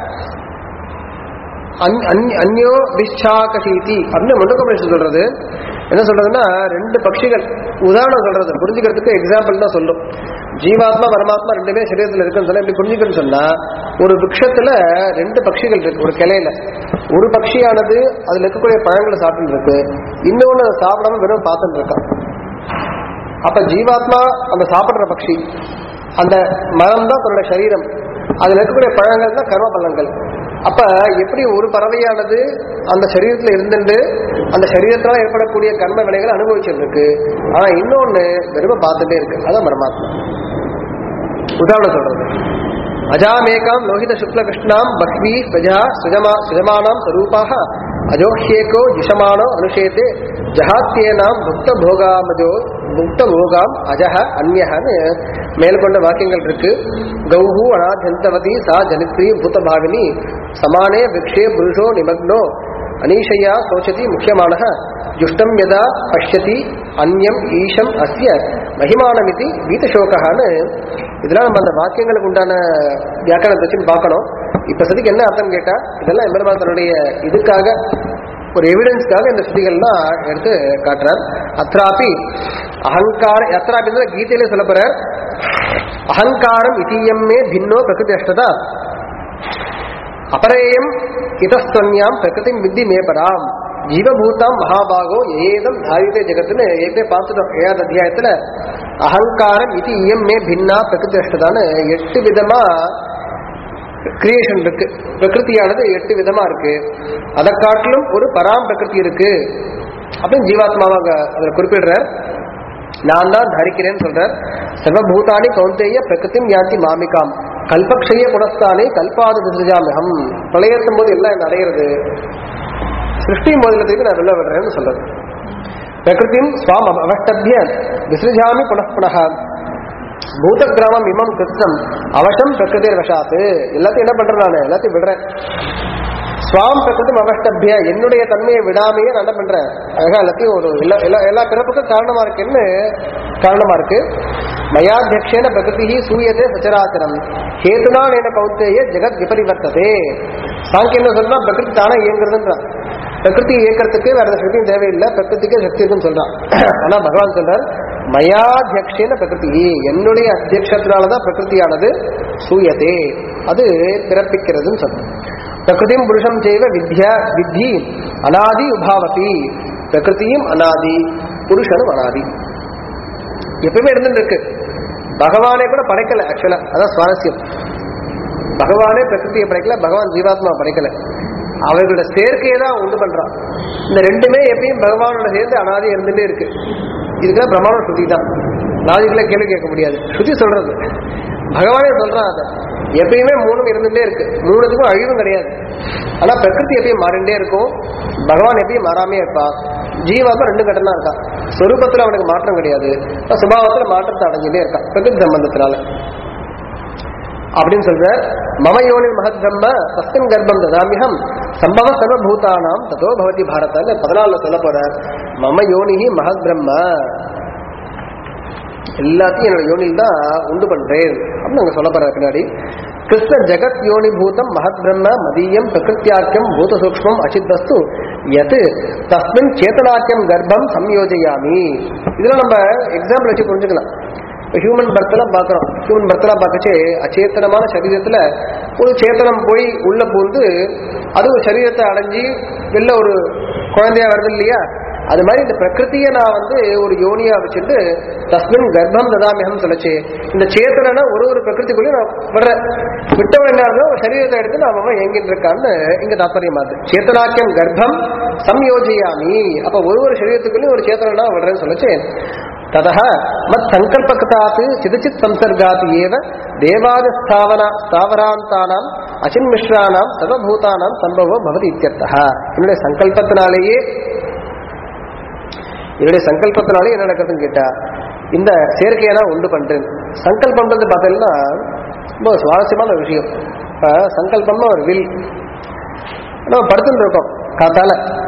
அன்- அன்- அந்யோ விச்சாகசீதி அப்படின்னு முண்டகோபனிஷம் சொல்றது என்ன சொல்றதுன்னா ரெண்டு பட்சிகள் உதாரணம் சொல்றது புரிஞ்சுக்கிறதுக்கு எக்ஸாம்பிள் தான் சொல்லும் ஜீவாத்மா பரமாத்மா ரெண்டுமே சரீரத்தில் இருக்குன்னு சொன்னா இப்படி புரிஞ்சுக்கணும்னு சொன்னா ஒரு விரக்ஷத்துல ரெண்டு பட்சிகள் இருக்கு ஒரு கிளையில ஒரு பட்சியானது அதுல இருக்கக்கூடிய பழங்களை சாப்பிட்டு இருக்கு இன்னொன்னு அதை சாப்பிடாம வெறும் பார்த்துட்டு இருக்கான் அப்ப ஜீவாத்மா அந்த சாப்பிடுற பட்சி அந்த மரம் தான் தன்னோட சரீரம் அதுல இருக்கக்கூடிய பழங்கள் தான் கர்ம பழங்கள் அப்ப எப்படி ஒரு பறவையானது அந்த சரீரத்துல இருந்துட்டு அந்த சரீரத்தால ஏற்படக்கூடிய கர்ம வினைகளை அனுபவிச்சுட்டு இருக்கு ஆனா இன்னொன்னு வெறும பார்த்துட்டே இருக்கு அதான் பரமாத்மா உதாரணம் சொல்றது அஜாமேகாம் லோகித சுக்ல கிருஷ்ணாம் பக்வி பிரஜா சுஜமா சுஜமானாம் ஸ்வரூபாக அஜோஹ்யேகோ ஜிஷமானோ அனுஷேதே ஜஹாத்தியேனாம் புக்த போகாமஜோ புக்த போகாம் அஜஹ அந்யஹன்னு மேல்கொண்ட வாக்கியங்கள் இருக்கு கௌஹு அநாத்யந்தவதி சா ஜனித்ரி பூதபாவினி சமானே விக்ஷே புருஷோ நிமக்னோ அனீஷையா சோச்சதி முக்கியமானः ஜுஷ்டம் யதா பஷ்யதி அந்யம் ஈஷம் அஸ்ய மகிமானமிதி வீதசோகான்னு இதெல்லாம் நம்ம அந்த வாக்கியங்களுக்கு உண்டான வியாக்கரணத்தை வச்சு பார்க்கணும் இப்ப சதிக்கு என்ன அர்த்தம் கேட்டா இதெல்லாம் எம்பெருமான் தன்னுடைய இதுக்காக ஒரு எவிடன்ஸ்க்காக இந்த ஸ்ருதிகள்லாம் எடுத்து காட்டுறார் அத்ராபி அகங்கார அத்ராபி கீதையிலே சொல்ல போறார் அகங்காரம் இதீயம்மே பின்னோ பிரகிருதி அஷ்டதா அபரேயம் இதஸ்தன்யாம் பிரகிருதிம் வித்தி மேபராம் ஜீவபூதாம் மகாபாகோ ஏதம் தாயுதே ஜெகத்துன்னு ஏற்கனவே பார்த்துட்டோம் ஏழாவது அத்தியாயத்துல அகங்காரம் இது இயம் மே பின்னா பிரகிருதி அஷ்டதான்னு எட்டு விதமா கிரியேஷன் இருக்கு பிரகிருதியானது எட்டு விதமா இருக்கு அதை காட்டிலும் ஒரு பராம் பிரகிருதி இருக்கு அப்படின்னு ஜீவாத்மாவாக அதில் குறிப்பிடுறார் நான் தான் தரிக்கிறேன்னு சொல்றார் சர்வபூதானி கௌந்தேய பிரகிருதிம் யாந்தி மாமிகாம் கல்பக்ஷய குணஸ்தானே கல்பாத விசிருஜாமிகம் பிரளயத்தும் போது எல்லாம் என்ன அடையிறது சிருஷ்டி முதலத்துக்கு நான் வெளில விடுறேன்னு சொல்றது பிரகிருதிம் ஸ்வாம் அவ- அவஷ்டபிய விசிருஜாமி புனః புனः பூத கிராமம் இமம் கிருத்தம் அவசம் பிரகிருதிர் வசாத்து எல்லாத்தையும் என்ன பண்றேன் நான் எல்லாத்தையும் விடுறேன் சுவாம் பிரகிருதம் அவஷ்டபிய என்னுடைய தன்மையை விடாமையே நான் என்ன பண்றேன் அழகா எல்லாத்தையும் ஒரு எல்லா எல்லா எல்லா பிறப்புக்கும் காரணமா இருக்குன்னு காரணமா இருக்கு மயாத்தியக்ஷேன பிரகிருதி சூயதே சச்சராச்சரம் ஹேதுனா என கௌத்தேய ஜெகத் விபரிவர்த்ததே சாங்கி என்ன சொல்றா பிரகிருதி தானே இயங்குறதுன்றான் பிரகிருதி இயக்கிறதுக்கு வேற எந்த சக்தியும் தேவையில்லை பிரகிருதிக்கே சக்தி இருக்குன்னு சொல்றான் ஆனா பகவான் சொல்றார் மயாத்தியக்ஷேன பிரகிருதி என்னுடைய அத்தியக்ஷத்தினாலதான் பிரகிருதியானது சூயதே அது பிறப்பிக்கிறதுன்னு சொல்றான் பிரகிருதியும் புருஷம் செய்வ வித்யா வித்தி அனாதி உபாவதி பிரகிருதியும் அனாதி புருஷனும் அனாதி எப்பவுமே இருந்துட்டு இருக்கு பகவானே கூட படைக்கல ஆக்சுவலா அதான் சுவாரஸ்யம் பகவானே பிரகிருதியை படைக்கல பகவான் ஜீவாத்மா படைக்கல அவர்களோட சேர்க்கையை தான் உண்டு பண்றான் இந்த ரெண்டுமே எப்பயும் பகவானோட சேர்ந்து அனாதி இருந்துட்டே இருக்கு இதுக்கெல்லாம் பிரமாண ஸ்ருதி தான் லாஜிக்கல கேள்வி கேட்க முடியாது ஸ்ருதி சொல்றது பகவானே சொல்றான் அதை எப்பயுமே மூணும் இருந்துட்டே இருக்கு மூணுத்துக்கும் அழிவும் கிடையாது ஆனா பிரகிருதி எப்பயும் மாறிண்டே இருக்கும் பகவான் எப்பயும் மாறாமே இருப்பான் ஜீவாத்மா ரெண்டு கட்டணம் இருக்கான் சொரூபத்துல அவனுக்கு மாற்றம் கிடையாது ஆனா சுபாவத்துல மாற்றத்தை அடைஞ்சுட்டே இருக்கான் பிரகிருதி சம்பந்தத்தினால அப்படின்னு சொல்ற மம யோனில் மகத் பிரம்ம தஸ்மின் கர்ப்பம் ததாமிகம் சம்பவ சர்வபூதானாம் ததோ பவதி பாரத பதினாலுல சொல்ல போற மம யோனிஹி மகத் பிரம்ம எல்லாத்தையும் என்னோட யோனில் தான் உண்டு பண்றேன் அப்படின்னு அங்க சொல்ல போற பின்னாடி கிருஷ்ண ஜெகத் யோனி பூதம் மகத் பிரம்ம மதீயம் பிரகிருத்தியாக்கியம் பூத சூக்ஷ்மம் அச்சித் வஸ்து எது தஸ்மின் சேத்தனாக்கியம் கர்ப்பம் சம்யோஜயாமி இதெல்லாம் நம்ம எக்ஸாம்பிள் வச்சு புரிஞ்சுக்கலாம் ஹியூமன் பர்த்லாம் பார்க்குறோம் ஹியூமன் பர்த்லாம் பார்க்கச்சே அச்சேத்தனமான சரீரத்தில் ஒரு சேத்தனம் போய் உள்ள பூந்து அது ஒரு சரீரத்தை அடைஞ்சு வெளில ஒரு குழந்தையா வருது இல்லையா அது மாதிரி இந்த பிரகிருத்தியை நான் வந்து ஒரு யோனியா வச்சுட்டு தஸ்மின் கர்ப்பம் ததாமியம் சொல்லுச்சு இந்த சேத்தனா ஒரு ஒரு பிரகிருதிக்குள்ளேயும் நான் விடுறேன் விட்டவன் என்ன ஆகுதோ, ஒரு சரீரத்தை எடுத்து நான் அவன் எங்கிட்டு இருக்கான்னு இங்க தாற்பயமாது சேத்தனாக்கியம் கர்ப்பம் சம்யோஜயாமி அப்ப ஒரு ஒரு சரீரத்துக்குள்ளேயும் ஒரு சேத்தனா விடுறேன்னு சொல்லுச்சு ततः मत्सङ्कल्पकतात् चिदचित् संसर्गात् एव देवादिस्थावना स्थावरान्तानाम् अचिन्मिश्राणाम् सर्वभूतानाम् सम्भवो भवति इत्यर्थः என்னுடைய சங்கல்பத்தினாலேயே என்னுடைய சங்கல்பத்தினாலே என்ன நடக்குதுன்னு கேட்டா இந்த சேர்க்கையை நான் உண்டு பண்றேன் சங்கல்பம்ன்றது பார்த்தீங்கன்னா ரொம்ப சுவாரஸ்யமான ஒரு விஷயம் இப்ப சங்கல்பம்னா ஒரு வில் நம்ம படுத்துட்டு இருக்கோம் காத்தால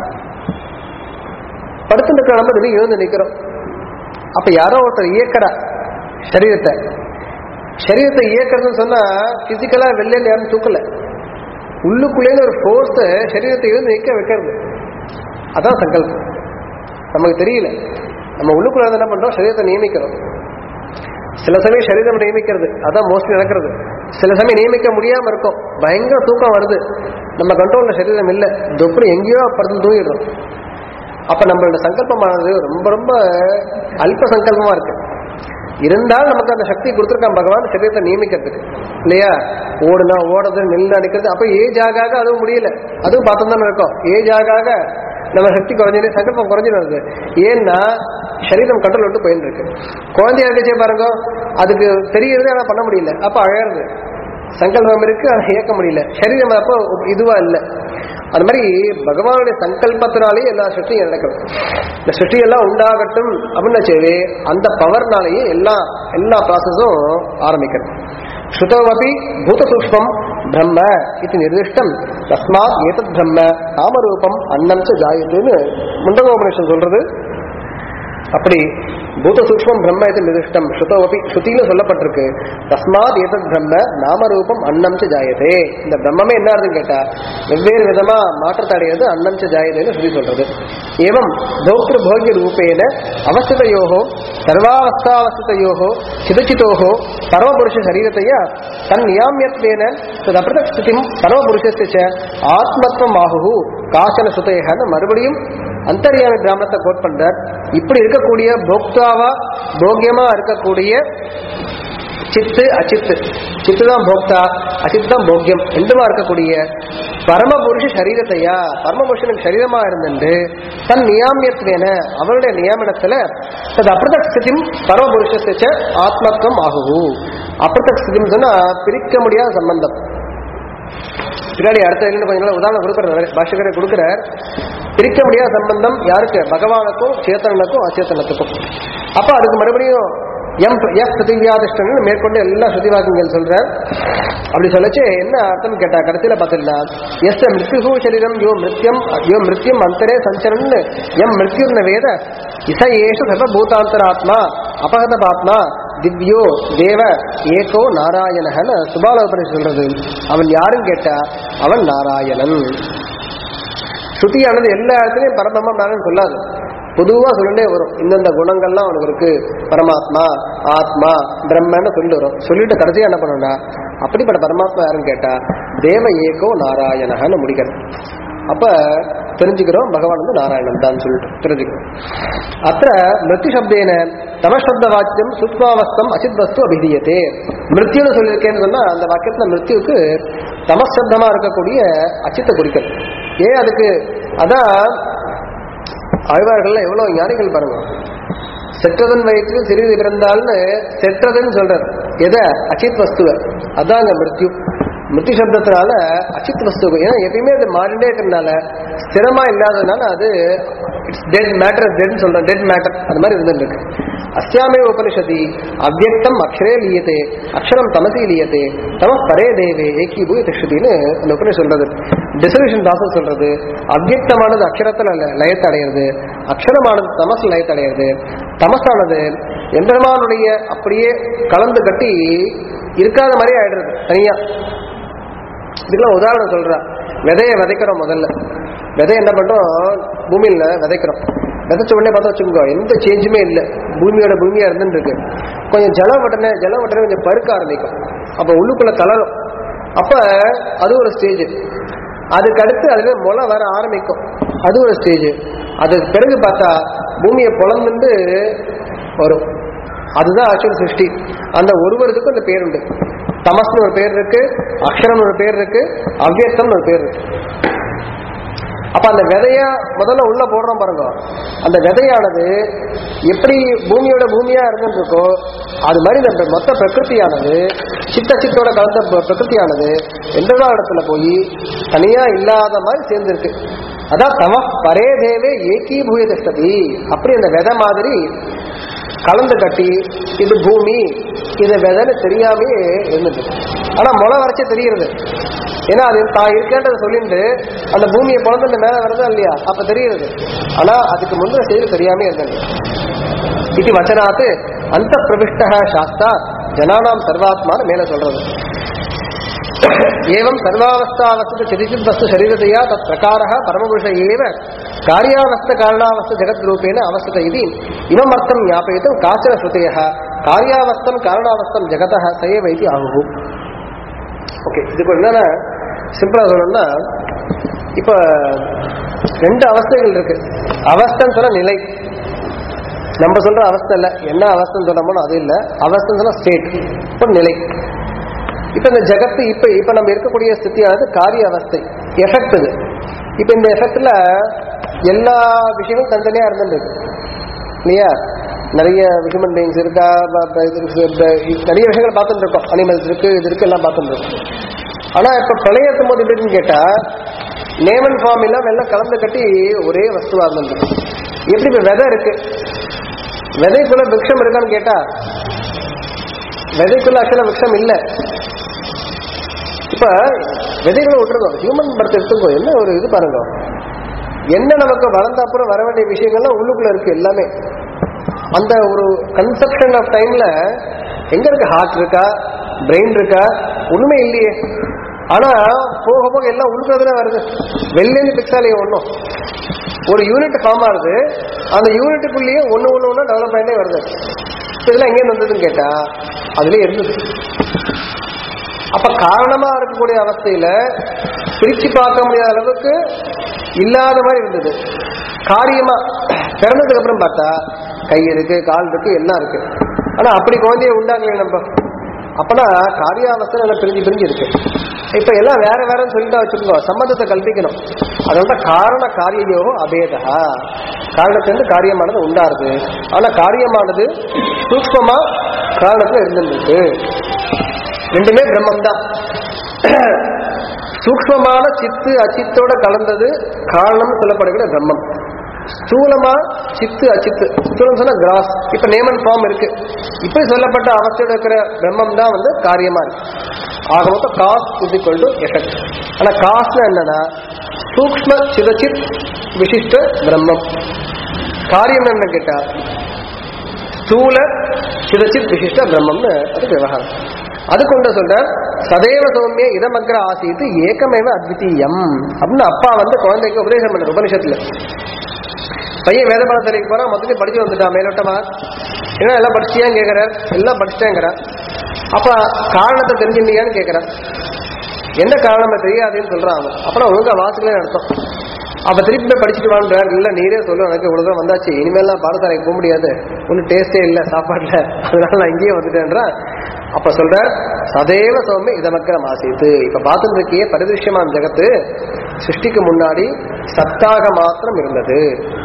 படுத்துட்டு இருக்கிற நம்ம திடீர்னு எழுந்து நிக்கிறோம் அப்ப யாரோ ஒருத்தர் இயக்கறா சரீரத்தை சரீரத்தை இயக்கிறதுன்னு சொன்னா பிசிக்கலா வெளியில யாரும் தூக்கல உள்ளுக்குள்ளேன்னு ஒரு ஃபோர்ஸ் சரீரத்தை எழுந்து நிற்க வைக்கிறது அதான் சங்கல்பம் நமக்கு தெரியல நம்ம உள்ளுக்குள்ள இருந்து என்ன பண்றோம் சரீரத்தை நியமிக்கிறோம் சில சமயம் சரீரம் நியமிக்கிறது அதான் மோஸ்ட்லி நடக்கிறது சில சமயம் நியமிக்க முடியாம இருக்கும் பயங்கர தூக்கம் வருது நம்ம கண்ட்ரோல்ல சரீரம் இல்லை தொப்புனு எங்கேயோ படுத்து தூங்கிடுறோம் அப்ப நம்மளோட சங்கல்பமானது ரொம்ப ரொம்ப அல்ப சங்கல்பமா இருக்கு இருந்தால் நமக்கு அந்த சக்தி கொடுத்துருக்கான் பகவான் சரீரத்தை நியமிக்கிறதுக்கு இல்லையா ஓடுனா ஓடுறது நெல்லா நிக்கிறது அப்ப ஏஜ் ஆக ஆக அதுவும் முடியல அதுவும் பார்த்து தானே இருக்கும் ஏஜ் ஆக ஆக நம்ம சக்தி குறைஞ்சிட்டு சங்கல்பம் குறைஞ்சிட்டு வருது ஏன்னா சரீரம் கண்ட்ரோல் விட்டு போயின்னு இருக்கு குழந்தையா இருக்கச்சே பாருங்க அதுக்கு தெரியறது ஆனா பண்ண முடியல அப்ப அழறது சங்கல்பம் இருக்கு அதை இயக்க முடியல சரீரம் அப்போ இதுவா இல்லை அது மாதிரி பகவானுடைய சங்கல்பத்தினாலேயே எல்லா சிருஷ்டியும் நடக்கும் இந்த சிருஷ்டி எல்லாம் உண்டாகட்டும் அப்படின்னு சரி அந்த பவர்னாலேயே எல்லா எல்லா ப்ராசஸும் ஆரம்பிக்கிறது ஸ்ருதமபி பூதசூக்ஷ்மம் பிரம்ம இது நிர்திஷ்டம் தஸ்மாத் ஏதத் பிரம்ம காமரூபம் அன்னம் ச ஜாயதுன்னு முண்டகோபனிஷன் சொல்றது அப்படி பூத சூக்ஷ்மம் பிரம்ம இது நிதிஷ்டம் ஸ்ருதோபி ஸ்ருதியில சொல்லப்பட்டிருக்கு தஸ்மாத் ஏதத் பிரம்ம நாமரூபம் அன்னம் ச ஜாயதே இந்த பிரம்மமே என்ன ஆகுதுன்னு கேட்டா வெவ்வேறு விதமா மாற்றத்தை அடையிறது அன்னம் ச ஜாயதேன்னு ஸ்ருதி சொல்றது ஏவம் போக்திரு போகிய ரூபேன அவஸ்திதையோகோ சர்வாவஸ்தாவஸ்திதையோகோ சிதச்சிதோகோ பரமபுருஷ சரீரத்தைய தன் நியாமியத்வேன ததபிரதக் ஸ்திதிம் பரமபுருஷஸ்ய ச ஆத்மத்வம் ஆகுஹு காசன சுதையன்னு மறுபடியும் அந்தரியாமி பிராமணத்தை கோட் பண்றார் இப்படி இருக்கக்கூடிய போக்தாவா போக்கியமா இருக்கக்கூடிய சித்து அச்சித்து சித்து தான் போக்தா அச்சித்து தான் போக்கியம் ரெண்டுமா இருக்கக்கூடிய பரமபுருஷ சரீரத்தையா பரமபுருஷனுக்கு சரீரமா இருந்துட்டு தன் நியாமியத்வேன அவருடைய நியமனத்துல தது அப்பிரதக் ஸ்திதிம் பரமபுருஷஸ்ய ஆத்மத்துவம் ஆகுவு அப்பிரதக் ஸ்திதிம் சொன்னா பிரிக்க முடியாத சம்பந்தம் பின்னாடி அடுத்த இன்னும் கொஞ்ச நாள் உதாரணம் கொடுக்குறாரு பாஷகரை கொடுக்குறார் பிரிக்க முடியாத சம்பந்தம் யாருக்கு பகவானுக்கும் சேத்தனுக்கும் அச்சேத்தனத்துக்கும் அப்ப அதுக்கு மறுபடியும் எம் எஃப் பிருத்திவியாதிஷ்டன் மேற்கொண்டு எல்லா ஸ்ருதி வாக்கியங்கள் சொல்றேன் அப்படி சொல்லச்சு என்ன அர்த்தம் கேட்டா கடைசியில பார்த்தீங்கன்னா எஸ் மிருத்யு சரீரம் யோ மிருத்யம் யோ மிருத்யம் அந்தரே சஞ்சரன் எம் மிருத்யுர்ன வேத இச ஏஷ சர்வபூதாந்தராத்மா அபகத பாத்மா திவ்யோ தேவ ஏகோ நாராயணன் சுபாலோபரி சொல்றது அவன் யாருன்னு கேட்டா அவன் நாராயணன் ஸ்ருதியானது எல்லா இடத்துலயும் பரபிரம்ம நாராயணன் சொல்லாது பொதுவா சொல்லிட்டே வரும் இந்தந்த குணங்கள்லாம் அவனுக்கு இருக்கு பரமாத்மா ஆத்மா பிரம்மன்னு சொல்லிட்டு வரும் சொல்லிட்டு கடைசியா என்ன பண்ணணும்னா அப்படிப்பட்ட பரமாத்மா யாருன்னு கேட்டா தேவ ஏகோ நாராயணன்னு முடிக்கிறது அப்ப தெரிஞ்சுக்கிறோம் பகவான் வந்து நாராயணன் தான் சொல்லிட்டு தெரிஞ்சுக்கிறோம் அத்த மிருத்யு சப்தேன தமசப்த வாக்கியம் சுத்மாவஸ்தம் அசித் வஸ்து அபிதீயத்தே மிருத்யுன்னு சொல்லியிருக்கேன்னு சொன்னா அந்த வாக்கியத்துல மிருத்யுவுக்கு தமசப்தமா இருக்கக்கூடிய அச்சித்தை குறிக்கிறது ஏன் அதுக்கு அதான் ஆழ்வார்கள்ல எவ்வளவு ஞானிகள் பாருங்க செற்றதன் வயிற்றில் சிறிது பிறந்தால்னு செற்றதுன்னு சொல்றாரு எதை அச்சித் வஸ்துவ அதாங்க மிருத்யு மிருத்தி சப்தத்தினால அச்சித் வஸ்து ஏன்னா எப்பயுமே அது மாறிண்டே இருக்கிறதுனால ஸ்திரமா இல்லாததுனால அது இட்ஸ் டெட் மேட்டர் டெட்னு சொல்றேன் டெட் மேட்டர் அது மாதிரி இருந்துட்டு இருக்கு அஸ்யாமே உபனிஷதி அவ்யக்தம் அக்ஷரே லீயத்தே அக்ஷரம் தமசி லீயத்தே தம பரே தேவே ஏகீபூ திஷ்டுதின்னு அந்த உபனிஷம் சொல்றது டிசல்யூஷன் தாசன் சொல்றது அவ்யக்தமானது அக்ஷரத்துல ல- லயத்தை அடையிறது அக்ஷரமானது தமசு லயத்தை அடையிறது தமசானது எம்பெருமானுடைய அப்படியே கலந்து கட்டி இருக்காத மாதிரி ஆயிடுறது தனியா இதுக்கெல்லாம் உதாரணம் சொல்றேன் விதையை விதைக்கிறோம் முதல்ல விதை என்ன பண்றோம் பூமியில விதைக்கிறோம் விதைச்ச உடனே பார்த்தா வச்சுக்கோங்க எந்த சேஞ்சுமே இல்லை பூமியோட பூமியா இருந்துட்டு இருக்கு கொஞ்சம் ஜலம் வட்டனே ஜலம் வட்டனே கொஞ்சம் பருக்க ஆரம்பிக்கும் அப்ப உள்ளுக்குள்ள கலரும் அப்ப அது ஒரு ஸ்டேஜ் அதுக்கு அடுத்து அதுல முளை வர ஆரம்பிக்கும் அது ஒரு ஸ்டேஜ் அதுக்கு பிறகு பார்த்தா பூமியை பொழந்துட்டு வரும் அதுதான் ஆக்சுவல் சிருஷ்டி அந்த ஒருவருக்கும் அந்த பேர் உண்டு தமஸ்னு ஒரு பேர் இருக்கு அக்ஷரம்னு ஒரு பேர் இருக்கு அவ்யக்தம்னு ஒரு பேர் இருக்கு அப்ப அந்த விதைய முதல்ல உள்ள போடுறோம் பாருங்க அந்த விதையானது எப்படி பூமியோட பூமியா இருந்துட்டு இருக்கோ அது மாதிரி இந்த மொத்த பிரகிருதியானது சித்த சித்தோட கலந்த ப- பிரகிருதியானது எந்த இடத்துல போய் தனியா இல்லாத மாதிரி சேர்ந்திருக்கு அதான் தம பரே தேவே ஏகீபூய திஷ்டதி அப்படி அந்த விதை மாதிரி கலந்து கட்டி இது பூமி இது விதைன்னு தெரியாமையே இருந்தது ஆனா முளை வரைச்சே தெரியுறது ஏன்னா அது தான் இருக்கேன்றதை சொல்லிட்டு அந்த பூமியை பிறந்து மேல வருதா இல்லையா அப்ப தெரியுறது ஆனா அதுக்கு முந்தின செய்தி தெரியாம இருந்தது இது வச்சனாத்து அந்த பிரவிஷ்ட சாஸ்தா ஜனானாம் சர்வாத்மான்னு மேல சொல்றது एवं सर्वावस्थावस्थित चिदिचित् वस्तु शरीरतया तत् प्रकारः परमपुरुष एव कार्यावस्थ कारणावस्थ जगद्रूपेण अवस्थित इति इमम् अर्थं ज्ञापयितुं काचन श्रुतयः कार्यावस्थं कारणावस्थं जगतः स एव इति आहुः ஓகே இதுக்கு என்னன்னா சிம்பிளா சொல்லணும்னா இப்ப ரெண்டு அவஸ்தைகள் இருக்கு அவஸ்தைன்னு சொன்னா நிலை நம்ம சொல்ற அவஸ்தை இல்ல என்ன அவஸ்தைன்னு சொல்றோமோ அது இல்ல அவஸ்தைன்னு சொன்னா ஸ்டேட் இப்போ நிலை இப்ப இந்த ஜகத்து இப்ப இப்ப நம்ம இருக்கக்கூடிய ஸ்திதியானது காரிய அவஸ்தை எஃபெக்ட் இது இப்ப இந்த எஃபெக்ட்ல எல்லா விஷயங்களும் தனித்தனியா இருந்துருக்கு இல்லையா நிறைய ஹியூமன் பீயிங்ஸ் இருக்கா ப- ப- இது இருக்கு, ப- நிறைய விஷயங்கள் பார்த்துட்டு இருக்கோம் அனிமல்ஸ் இருக்கு இது இருக்கு எல்லாம் பார்த்துட்டு இருக்கோம் ஆனா இப்ப பிரளயத்தும் போது எப்படின்னு கேட்டா நேமன் ஃபார்ம் எல்லாம் எல்லாம் கலந்து கட்டி ஒரே வஸ்துவா இருந்துருக்கு எப்படி இப்ப விதை இருக்கு விதைக்குள்ள விருட்சம் இருக்கான்னு கேட்டா விதைக்குள்ள ஆக்சுவலா விருட்சம் இல்லை இப்ப விதைகளை விட்டுருக்கோம் ஹியூமன் பர்த் எடுத்துக்கோ என்ன ஒரு இது பாருங்க என்ன நமக்கு வளர்ந்த அப்புறம் வர வேண்டிய விஷயங்கள்லாம் உள்ளுக்குள்ள இருக்கு எல்லாமே அந்த ஒரு கன்செப்ஷன் ஆஃப் டைம்ல எங்க இருக்கு ஹார்ட் இருக்கா பிரெயின் இருக்கா ஒண்ணுமே இல்லையே ஆனா போக போக எல்லாம் உள்ளுக்குறதுல வருது வெளிலேருந்து பிக்ஸாலேயே ஒன்றும் ஒரு யூனிட் ஃபார்ம் ஆகுது அந்த யூனிட்டுக்குள்ளேயே ஒண்ணு ஒண்ணு ஒண்ணு டெவலப் ஆகிட்டே வருது இதெல்லாம் எங்கேருந்து வந்ததுன்னு கேட்டா அதுலயே இருந்தது அப்ப காரணமா இருக்கக்கூடிய அவஸ்தையில பிரிச்சு பார்க்க முடியாத அளவுக்கு இல்லாத மாதிரி இருந்தது காரியமா பிறந்ததுக்கு அப்புறம் பார்த்தா கை இருக்கு கால் இருக்கு எல்லாம் இருக்கு ஆனா அப்படி குழந்தைய உண்டாக்கல நம்ம அப்பனா காரியாவஸ்தை நல்லா பிரிஞ்சு பிரிஞ்சு இருக்கு இப்ப எல்லாம் வேற வேறன்னு சொல்லிட்டு வச்சுக்கோ சம்பந்தத்தை கல்பிக்கணும் அதனால காரண காரியோ அபேதா காரணத்திலிருந்து காரியமானது உண்டாருது ஆனா காரியமானது சூக்மமா காரணத்துல இருந்துருக்கு ரெண்டுமே பிரம்மம் தான் சூக்மமான சித்து அச்சித்தோட கலந்தது காரணம் சொல்லப்படுகிற பிரம்மம் ஸ்தூலமா சித்து அச்சித்து ஸ்தூலம் சொன்னா கிராஸ் இப்ப நேமன் ஃபார்ம் இருக்கு இப்ப சொல்லப்பட்ட அவஸ்தையோட இருக்கிற பிரம்மம் தான் வந்து காரியமா இருக்கு ஆக மொத்தம் cause is equal to effect ஆனா காஸ்னா என்னன்னா சூக்ம சிதச்சித் விசிஷ்ட பிரம்மம் காரியம் என்ன கேட்டா ஸ்தூல சிதச்சித் விசிஷ்ட பிரம்மம்னு அது விவகாரம் அது கொண்டு சொல்ற சதேவ சௌமிய இதமக்ர ஆசீத்து ஏகமேவ அத்விதீயம் அப்படின்னு அப்பா வந்து குழந்தைக்கு உபதேசம் பண்ண உபனிஷத்துல பையன் வேத பாடத்திலைக்கு போறான் மொத்தத்தையும் படிச்சு வந்துட்டான் மேலோட்டமா ஏன்னா எல்லாம் படிச்சியான்னு கேட்கிறார் எல்லாம் படிச்சிட்டேங்கிறான் அப்ப காரணத்தை தெரிஞ்சுட்டியான்னு கேட்கிறான் என்ன காரணம் தெரியாதுன்னு சொல்றான் அவன் அப்புறம் ஒழுங்கா வாசிக்கலன்னு அர்த்தம் அப்ப திருப்பி போய் படிச்சுட்டு வான்றார் இல்ல நீரே சொல்லு எனக்கு இவ்வளவு தூரம் வந்தாச்சு இனிமேல்லாம் பாடசாலைக்கு போக முடியாது ஒன்றும் டேஸ்டே இல்லை சாப்பாடுல அதனால நான் இங்கேயே வந்துட்டேன்றா அப்ப சொல்ற சதேவ சௌமிய இதமக்கிற மாசித்து இப்ப பார்த்துட்டு இருக்கியே பரிதிருஷ்யமான ஜெகத்து சிருஷ்டிக்கு முன்னாடி சத்தாக மாத்திரம் இருந்தது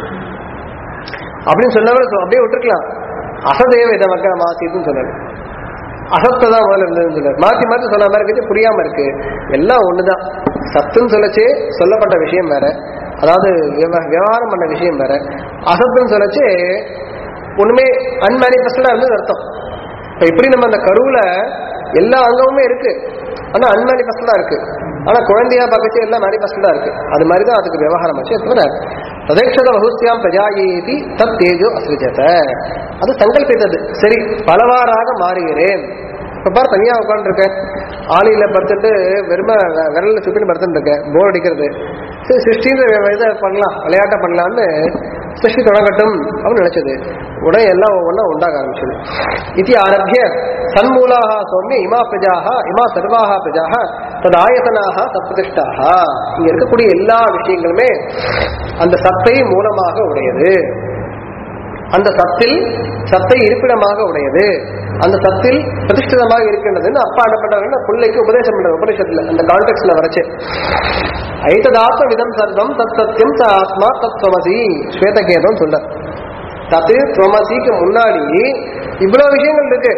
அப்படின்னு சொன்னவர் சொ- அப்படியே விட்டுருக்கலாம் அசதேவ இதமக்கிற மாசித்துன்னு சொன்னாரு அசத்தை தான் முதல்ல இருந்ததுன்னு சொல்றாரு மாத்தி மாத்தி சொன்ன மாதிரி இருக்குது புரியாம இருக்கு எல்லாம் ஒண்ணுதான் சத்துன்னு சொல்லச்சு சொல்லப்பட்ட விஷயம் வேற அதாவது விவ- விவகாரம் பண்ண விஷயம் வேற அசத்துன்னு சொல்லச்சு ஒண்ணுமே அன்மேனிஃபெஸ்டடா இருந்தது அர்த்தம் இப்ப இப்படி நம்ம அந்த கருவுல எல்லா அங்கமுமே இருக்கு ஆனா அன்மேனிஃபெஸ்டடா இருக்கு ஆனா குழந்தையா பார்க்கச்சு எல்லாம் மேனிஃபெஸ்டடா இருக்கு அது மாதிரி தான் அதுக்கு விவகாரம் ஆச்சு தவிர ததேக்ஷத வகுஸ்தியாம் பிரஜாயேதி தத் தேஜோ அசிருஜத அது சங்கல்பித்தது சரி பலவாறாக மாறுகிறேன் இப்ப பாரு தனியா உட்காந்துருக்கேன் ஆளியில படுத்துட்டு வெறும வெ- விரல்ல சுப்பின்னு படுத்துட்டு இருக்கேன் போர் அடிக்கிறது சரி சிருஷ்டின்ற வே- இதை பண்ணலாம் விளையாட்ட பண்ணலாம்னு சிருஷ்டி தொடங்கட்டும் அப்படின்னு நினைச்சது உடனே எல்லாம் ஒவ்வொன்றா உண்டாக ஆரம்பிச்சது இது ஆரம்பிய சன்மூலாக சௌமிய இமா பிரஜாக இமா சர்வாக பிரஜாக தது ஆயத்தனாக சத்பிரதிஷ்டாக இங்க இருக்கக்கூடிய எல்லா விஷயங்களுமே அந்த சத்தை மூலமாக உடையது அந்த சத்தில் சத்தை இருப்பிடமாக உடையது அந்த சத்தில் பிரதிஷ்டிதமாக இருக்கின்றதுன்னு அப்பா என்ன பண்றாருன்னா பிள்ளைக்கு உபதேசம் பண்றாரு உபதேசத்துல அந்த கான்டெக்ட்ல வரைச்சு ஐததாத்ம விதம் சர்வம் தத் சத்தியம் ச ஆத்மா தத் துவமசி ஸ்வேதகேதம் சொல்ற தத்து துவமசிக்கு முன்னாடி இவ்வளவு விஷயங்கள் இருக்கு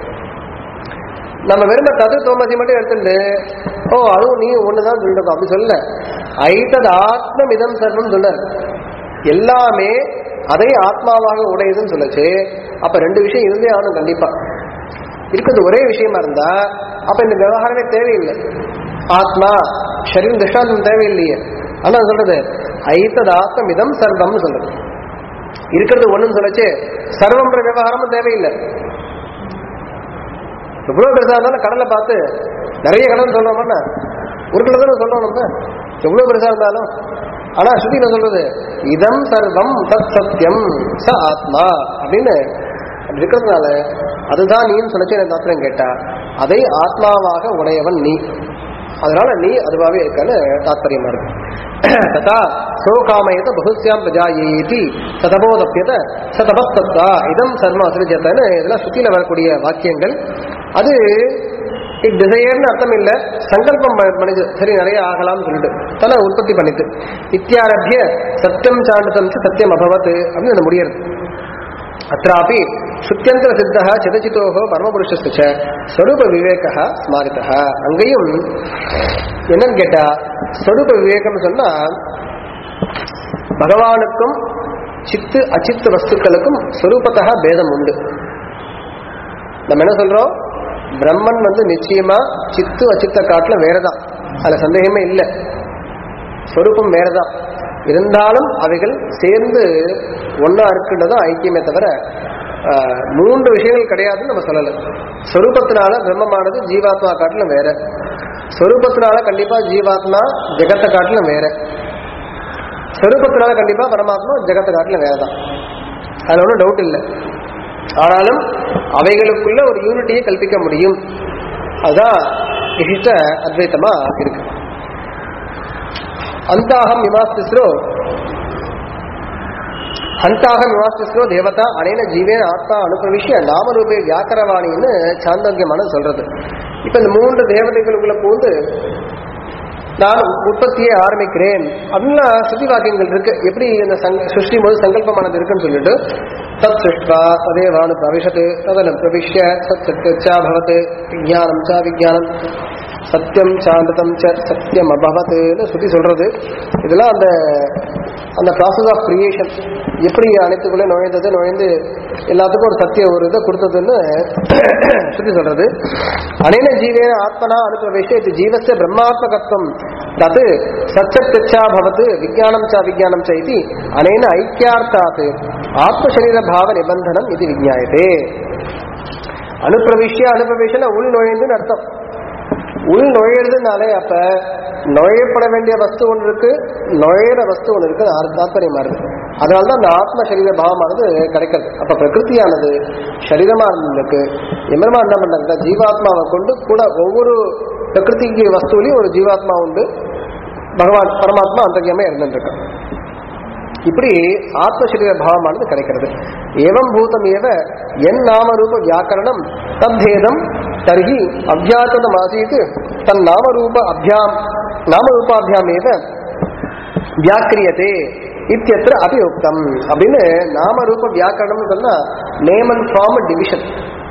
நம்ம வெறும தது தோமசி மட்டும் எடுத்துட்டு ஓ அதுவும் நீ ஒண்ணுதான் சொல்லிருக்கோம் அப்படி சொல்ல ஐதத் ஆத்ம மிதம் சர்வம் சொல்ல எல்லாமே அதை ஆத்மாவாக உடையதுன்னு சொல்லுச்சு அப்ப ரெண்டு விஷயம் இருந்தே ஆகணும் கண்டிப்பா இருக்கிறது ஒரே விஷயமா இருந்தா அப்ப இந்த விவகாரமே தேவையில்லை ஆத்மா சரீரம் திருஷ்டாந்தம் தேவையில்லையே ஆனா அது சொல்றது ஐத்தது ஆத்ம மிதம் சர்வம்னு சொல்றது இருக்கிறது ஒண்ணுன்னு சொல்லச்சு சர்வம்ன்ற விவகாரமும் தேவையில்லை எவ்வளவு பெருசா இருந்தாலும் கடலை பார்த்து நிறைய கடன் சொல்றோம்னா ஒரு கடல் தானே சொல்றோம் நம்ம எவ்வளவு பெருசா இருந்தாலும் ஆனா ஸ்ருதி என்ன சொல்றது இதம் சர்வம் தத் சத்தியம் ச ஆத்மா அப்படின்னு அப்படி இருக்கிறதுனால அதுதான் நீன்னு சொல்லச்சு எனக்கு தாத்திரம் கேட்டா அதை ஆத்மாவாக உடையவன் நீ அதனால நீ அதுவாகவே இருக்கான்னு தாத்பரியமா இருக்கு ததா சோகாமயத பகுஸ்யாம் பிரஜாயேதி சதபோதப்பியத சதபஸ்தத்தா இதம் சர்ம அசிருஜத்தன்னு இதெல்லாம் சுத்தியில வரக்கூடிய வாக்கியங்கள் அது டிசையர்னு அர்த்தம் இல்ல சங்கல்பம் ப- பண்ணுது சரி நிறைய ஆகலாம்னு சொல்லிட்டு தலை உற்பத்தி பண்ணிட்டு இத்தியாரபிய சத்தியம் சாண்டதம் ச சத்தியம் அபவத் அப்படின்னு அது முடியறது அत्रापि சுத்தியந்திர சித்த சிதச்சித்தோகோ பரமபுருஷஸ்து ச ஸ்வரூப விவேக ஸ்மாரித அங்கேயும் என்னன்னு கேட்டா ஸ்வரூப விவேகம்னு சொன்னா பகவானுக்கும் சித்து அச்சித்து வஸ்துக்களுக்கும் ஸ்வரூபத்தக பேதம் உண்டு நம்ம என்ன சொல்றோம் பிரம்மன் வந்து நிச்சயமா சித்து அச்சித்த காட்டுல வேறதான் அதுல சந்தேகமே இல்லை ஸ்வரூபம் வேறதான் இருந்தாலும் அவைகள் சேர்ந்து ஒன்னா இருக்கின்றதும் ஐக்கியமே தவிர ஆஹ், மூன்று விஷயங்கள் கிடையாதுன்னு நம்ம சொல்லல ஸ்வரூபத்தினால பிரம்மமானது ஜீவாத்மா காட்டிலும் வேற ஸ்வரூபத்தினால கண்டிப்பா ஜீவாத்மா ஜெகத்தை காட்டிலும் வேற ஸ்வரூபத்தினால கண்டிப்பா பரமாத்மா ஜெகத்தை காட்டிலும் வேறதான் அதுல ஒன்றும் டவுட் இல்லை ஆனாலும் அவைகளுக்குள்ள ஒரு யூனிட்டியை கல்பிக்க முடியும் அதுதான் விசிஷ்ட அத்வைத்தமா இருக்கு அந்தாகம் விமாஸ்திஸ்ரோ ஹந்தாகம் விமாஸ்திஸ்ரோ தேவதா அனேன ஜீவேன ஆத்மா அனுபவிஷ்ய நாமரூபே வியாக்கரவாணின்னு சாந்தோக்கியமான சொல்றது இப்ப இந்த மூன்று தேவதைகளுக்குள்ள பூந்து நான் உற்பத்தியை ஆரம்பிக்கிறேன் அப்படின்லாம் ஸ்ருதி வாக்கியங்கள் இருக்கு எப்படி இந்த சங்க சிருஷ்டி போது சங்கல்பமானது இருக்குன்னு சொல்லிட்டு தத் சிருஷ்டா ததேவானு பிரவிஷத்து ததனம் பிரவிஷ்ய சத் சத்யச்சா பவத் விஜயானம் சா விஜயானம் சத்தியம் சாந்ததம் ச சத்தியம் அபவத்னு ஸ்ருதி சொல்றது இதெல்லாம் அந்த அந்த ப்ராசஸ் ஆஃப் கிரியேஷன் எப்படி அனைத்துக்குள்ளே நுழைந்தது நுழைந்து எல்லாத்துக்கும் ஒரு சத்திய ஒரு இதை கொடுத்ததுன்னு சுத்தி சொல்றது அனேன ஜீவேன ஆத்மனா அனுப்பிரவேஷ இது ஜீவஸ்ய பிரம்மாத்மகத்துவம் தத் சச்சா பவத் விஜயானம் ச விஜயானம் ச இது அனேன ஐக்கியார்த்தாத் ஆத்மசரீர பாவ நிபந்தனம் இது விஜாயதே அனுப்பிரவிஷ்ய அனுப்பிரவேஷன உள் நுழைந்துன்னு அர்த்தம் உள் நுழையிறதுனாலே அப்ப நுழையப்பட வேண்டிய வஸ்து ஒன்று இருக்கு நுழையிற வஸ்து ஒன்று இருக்கு அது தாத்பரியமா இருக்கு அதனால்தான் அந்த ஆத்ம சரீர பாவமானது கிடைக்கிறது அப்ப பிரகிருதியானது சரீரமா இருந்திருக்கு எம்பெருமா என்ன பண்றாங்க ஜீவாத்மாவை கொண்டு கூட ஒவ்வொரு பிரகிருதிக்கு வஸ்துவிலையும் ஒரு ஜீவாத்மா உண்டு பகவான் பரமாத்மா அந்தரியமே இருந்துருக்கு இப்படி ஆத்மசரீர பாவமானது கிடைக்கிறது ஏவம் பூதம் ஏவ என் நாமரூப வியாக்கரணம் தத்தேதம் தர்ஹி அபியாத்ததம் ஆசீத் தன் நாமரூப அபியாம் நாமரூபாபியாம் ஏவ வியாக்கிரியதே இத்தியத்திர அபியுக்தம் அப்படின்னு நாமரூப வியாக்கரணம்னு சொன்னா name and form division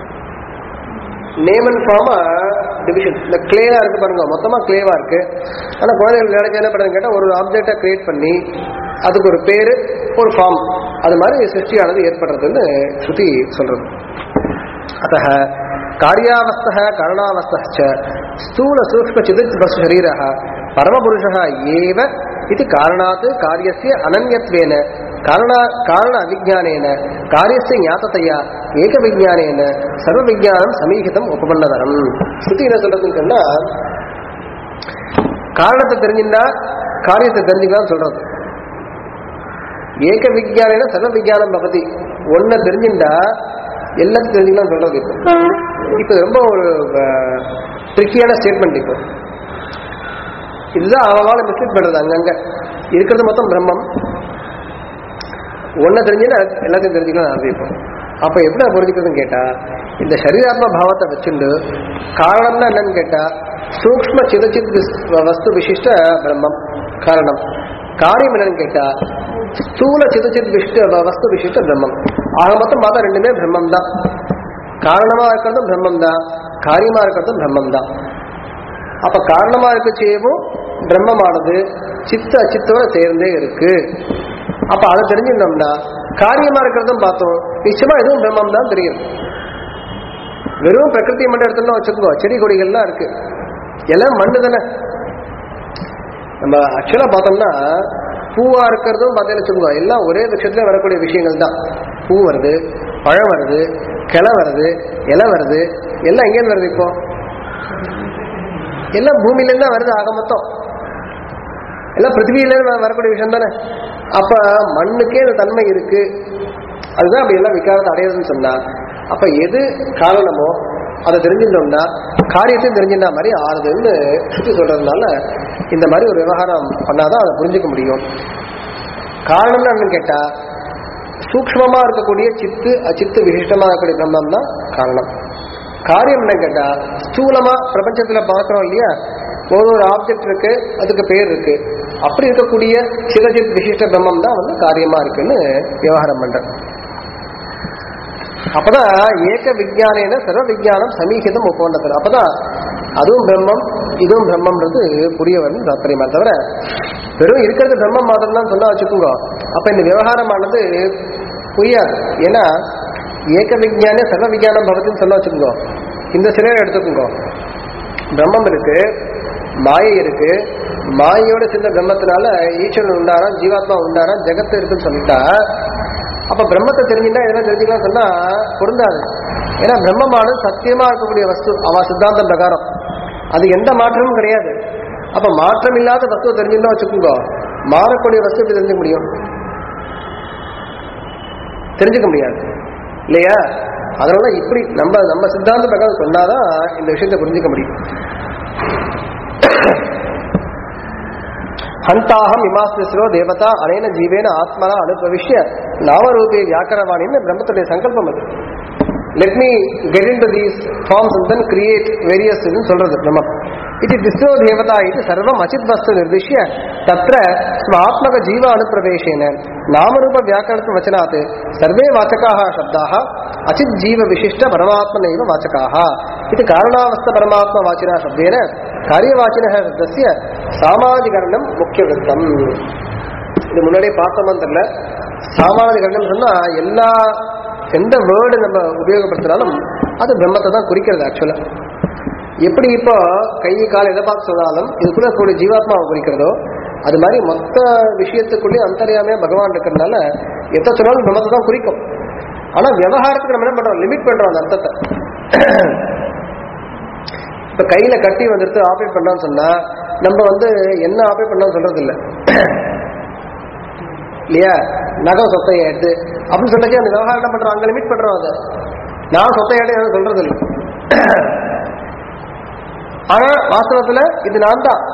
name and form division இந்த கிளேவா இருக்கு பாருங்க மொத்தமா கிளேவா இருக்கு ஆனா குழந்தைகள் நினைச்சு என்ன பண்றது கேட்டா ஒரு ஆப்ஜெக்டை கிரியேட் பண்ணி அதுக்கு ஒரு பேரு ஒரு ஃபார்ம் அது மாதிரி சிருஷ்டியானது ஏற்படுறதுன்னு ஸ்ருதி சொல்றது அத்த कार्यावस्थः करणावस्थः च स्थूलसूक्ष्मचिदिद्वशरीरः परमपुरुषः एव इति कारणात् कार्यस्य अनन्यत्वेन कारण कारण अविज्ञानेन कार्यस्य ज्ञाततया ஏகவிஜானேன சர்வ விஜயானம் சமீகிதம் உபபன்னதரம் ஸ்ருதி என்ன சொல்றதுன்னு சொன்னா காரணத்தை தெரிஞ்சுட்டா காரியத்தை தெரிஞ்சுக்கலாம் சொல்றது ஏக விஜயானேன சர்வ விஜயானம் பகதி ஒன்ன தெரிஞ்சுட்டா எல்லாத்தையும் தெரிஞ்சுக்கலாம் சொல்றது இப்போ இப்போ ரொம்ப ஒரு ட்ரிக்கியான ஸ்டேட்மெண்ட் இப்போ இதுதான் அவனால மிஸ்டேக் பண்றது அங்கங்க இருக்கிறது மொத்தம் பிரம்மம் ஒன்ன தெரிஞ்சுன்னா எல்லாத்தையும் தெரிஞ்சுக்கலாம் ஆரம்பிப்போம் அப்ப எப்படி புரிஞ்சுக்கிறதுன்னு கேட்டா இந்த சரீராத்ம பாவத்தை வச்சுண்டு காரணம்னா என்னன்னு கேட்டா சூக்ம சிதச்சித் விஸ்- வஸ்து விசிஷ்ட பிரம்மம் காரணம் காரியம் என்னன்னு கேட்டா ஸ்தூல சிதச்சித் விஷ்ட வஸ்து விசிஷ்ட பிரம்மம் ஆக மொத்தம் பார்த்தா ரெண்டுமே பிரம்மம் தான் காரணமா இருக்கிறதும் பிரம்மம் தான் காரியமா இருக்கிறதும் பிரம்மம் தான் அப்ப காரணமா இருக்க செய்யவும் பிரம்மமானது சித்த அச்சித்தோட சேர்ந்தே இருக்கு அப்ப அதை தெரிஞ்சுட்டோம்னா காரியமா இருக்கிறதும் பார்த்தோம் நிச்சயமா இதுவும் பிரம்மம் தான் தெரியும் வெறும் பிரகிருதி மட்டும் எடுத்தோம்னா வச்சுக்கோ செடி கொடிகள்லாம் இருக்கு எல்லாம் மண்ணு தானே நம்ம ஆக்சுவலா பார்த்தோம்னா பூவா இருக்கிறதும் பார்த்தீங்கன்னு வச்சுக்கோ எல்லாம் ஒரே விஷயத்துல வரக்கூடிய விஷயங்கள் தான் பூ வருது பழம் வருது கிளை வருது இலை வருது எல்லாம் எங்கேருந்து வருது இப்போ எல்லாம் பூமியிலேருந்து தான் வருது ஆக மொத்தம் எல்லாம் பிருத்திவியிலேருந்து வரக்கூடிய விஷயம் தானே அப்ப மண்ணுக்கே இந்த தன்மை இருக்கு அதுதான் அப்படி எல்லாம் விகாரத்தை அடையிறதுன்னு சொன்னா அப்ப எது காரணமோ அதை தெரிஞ்சிருந்தோம்னா காரியத்தையும் தெரிஞ்சிருந்தா மாதிரி ஆறுதுன்னு சுத்தி சொல்றதுனால இந்த மாதிரி ஒரு விவகாரம் பண்ணாதான் அதை புரிஞ்சுக்க முடியும் காரணம்னு என்னன்னு கேட்டா சூக்ஷ்மமா இருக்கக்கூடிய சித்து அச்சித்து விசிஷ்டமா இருக்கக்கூடிய பிரம்மம் தான் காரணம் காரியம் என்ன கேட்டா ஸ்தூலமா பிரபஞ்சத்துல பார்க்கிறோம் இல்லையா ஒரு ஒரு ஆப்ஜெக்ட் இருக்கு அதுக்கு பேர் இருக்கு அப்படி இருக்கக்கூடிய சிவஜித் விசிஷ்ட பிரம்மம் தான் வந்து காரியமா இருக்குன்னு விவகாரம் பண்றேன் அப்பதான் ஏக விஜயானேன சர்வ விஜயானம் சமீகிதம் ஒப்பந்தத்தில் அப்பதான் அதுவும் பிரம்மம் இதுவும் பிரம்மம்ன்றது புரிய வரும் தாத்பரியமா தவிர வெறும் இருக்கிறது பிரம்மம் மாத்திரம் தான் சொன்னா வச்சுக்கோங்க அப்ப இந்த விவகாரமானது புரியாது ஏன்னா ஏக விஜயான சர்வ விஜயானம் பவத்துன்னு சொன்னா வச்சுக்கோங்க இந்த சிலையை எடுத்துக்கோங்க பிரம்மம் இருக்கு மாயை இருக்கு மாயையோட சேர்ந்த பிரம்மத்தினால ஈஸ்வரன் உண்டாராம் ஜீவாத்மா உண்டாராம் ஜெகத்து இருக்குன்னு சொல்லிட்டா அப்ப பிரம்மத்தை தெரிஞ்சுட்டா இதெல்லாம் தெரிஞ்சுக்கலாம் சொன்னா பொருந்தாது ஏன்னா பிரம்மமானது சத்தியமா இருக்கக்கூடிய வஸ்து அவ சித்தாந்தம் பிரகாரம் அது எந்த மாற்றமும் கிடையாது அப்ப மாற்றம் இல்லாத வஸ்துவை தெரிஞ்சுட்டா வச்சுக்கோங்க மாறக்கூடிய வஸ்து எப்படி தெரிஞ்சுக்க முடியும் தெரிஞ்சுக்க முடியாது இல்லையா அதனால இப்படி நம்ம நம்ம சித்தாந்த பிரகாரம் சொன்னாதான் இந்த விஷயத்தை புரிஞ்சுக்க முடியும் ஹந்தாஹம் இமாஸ்திரோ தேவதா அனேன ஜீவேன ஆத்மனா அனுபவிஷ்ய நாமரூபே வியாக்கரவாணின்னு பிரம்மத்துடைய சங்கல்பம் அது let me get into these forms and then create various சொல்றது பிரம்மம் இது திஸ்ரோ தேவதா இது சர்வம் அச்சித் வஸ்து நிர்திஷ்ய தத்ர ஸ்வாத்மக ஜீவ அனுப்பிரவேசேன நாமரூப வியாக்கரணத்து வச்சனாத் சர்வே வாச்சகாः शब्दाः அச்சித் ஜீவ விசிஷ்ட பரமாத்மனைவ வாச்சகாः இது காரணாவஸ்த பரமாத்ம வாச்சினா शब्देन कार्यवाचिनः शब्दस्य सामाजिकरणं मुख्यवृत्तम् இது முன்னாடியே பார்த்தோமான்னு தெரியல சாமானிய கண்டம் சொன்னா எல்லா எந்த வேர்டு நம்ம உபயோகப்படுத்தினாலும் அது பிரம்மத்தை தான் குறிக்கிறது ஆக்சுவலா எப்படி இப்போ கை கால் எதை பார்த்து சொன்னாலும் இதுக்குள்ள கூடிய ஜீவாத்மாவை குறிக்கிறதோ அது மாதிரி மொத்த விஷயத்துக்குள்ளேயும் அந்தரியாமையா பகவான் இருக்கிறதுனால எத்த சொன்னாலும் பிரம்மத்தை தான் குறிக்கும் ஆனா விவகாரத்துக்கு நம்ம என்ன பண்றோம் லிமிட் பண்றோம் அந்த அர்த்தத்தை இப்ப கையில கட்டி வந்துட்டு ஆப்ரேட் பண்றோம்னு சொன்னா நம்ம வந்து என்ன ஆப்ரேட் பண்ணோம்னு சொல்றது இல்ல இல்லையா நகம் சொத்தை எடுத்து அப்படின்னு சொல்லச்சு அந்த விவகாரம் என்ன பண்றோம் அங்க லிமிட் பண்றோம் அதை நான் சொத்தை எடுத்து சொல்றது இல்லை ஆனா வாஸ்தவத்துல இது நான் தான்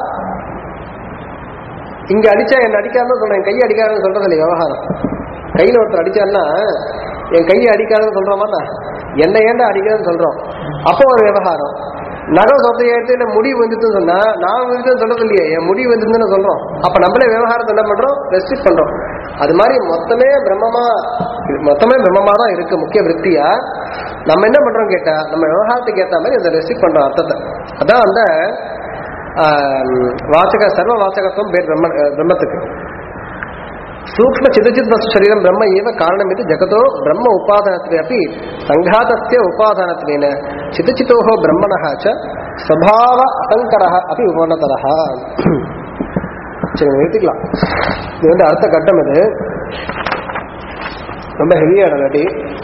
இங்க அடிச்சா என்ன அடிக்காதுன்னு சொல்றேன் கையை அடிக்காதுன்னு சொல்றது இல்லை விவகாரம் கையில ஒருத்தர் அடிச்சாருன்னா என் கையை அடிக்காதுன்னு சொல்றோமா என்ன ஏன்டா அடிக்காதுன்னு சொல்றோம் அப்போ ஒரு விவகாரம் நகம் சொத்தையை எடுத்து இல்ல முடி வந்துட்டுன்னு சொன்னா நான் வந்துட்டு சொல்றது இல்லையே என் முடி வந்துருந்துன்னு சொல்றோம் அப்ப நம்மளே விவகாரத்தை என்ன பண்றோம் ரெஸ்ட்ரிக்ட் பண்றோம் அது மாதிரி மொத்தமே பிரம்மமா மொத்தமே பிரம்மமா தான் இருக்கு முக்கிய விற்த்தியா நம்ம என்ன பண்றோம் கேட்டா நம்ம விவகாரத்துக்கு ஏத்த மாதிரி அதை ரெஸ்ட்ரிக்ட் பண்றோம் அர்த்தத்தை அதான் அந்த ஆஹ், வாசக சர்வ வாசகத்துவம் பேர் பிரம்ம அஹ், பிரம்மத்துக்கு சூக்ம சிதச்சித் வஸ்து சரீரம் பிரம்ம ஏவ காரணம் இது ஜகதோ பிரம்ம உபாதானத்வே அப்படி சங்காதஸ்ய உபாதானத்வேன சிதச்சித்தோஹோ பிரம்மணः ச ஸ்வபாவ அசங்கரः அப்படி உபநதரः சரி நிறுத்திக்கலாம் இது வந்து அடுத்த கட்டம் இது ரொம்ப ஹெவியான இல்லாட்டி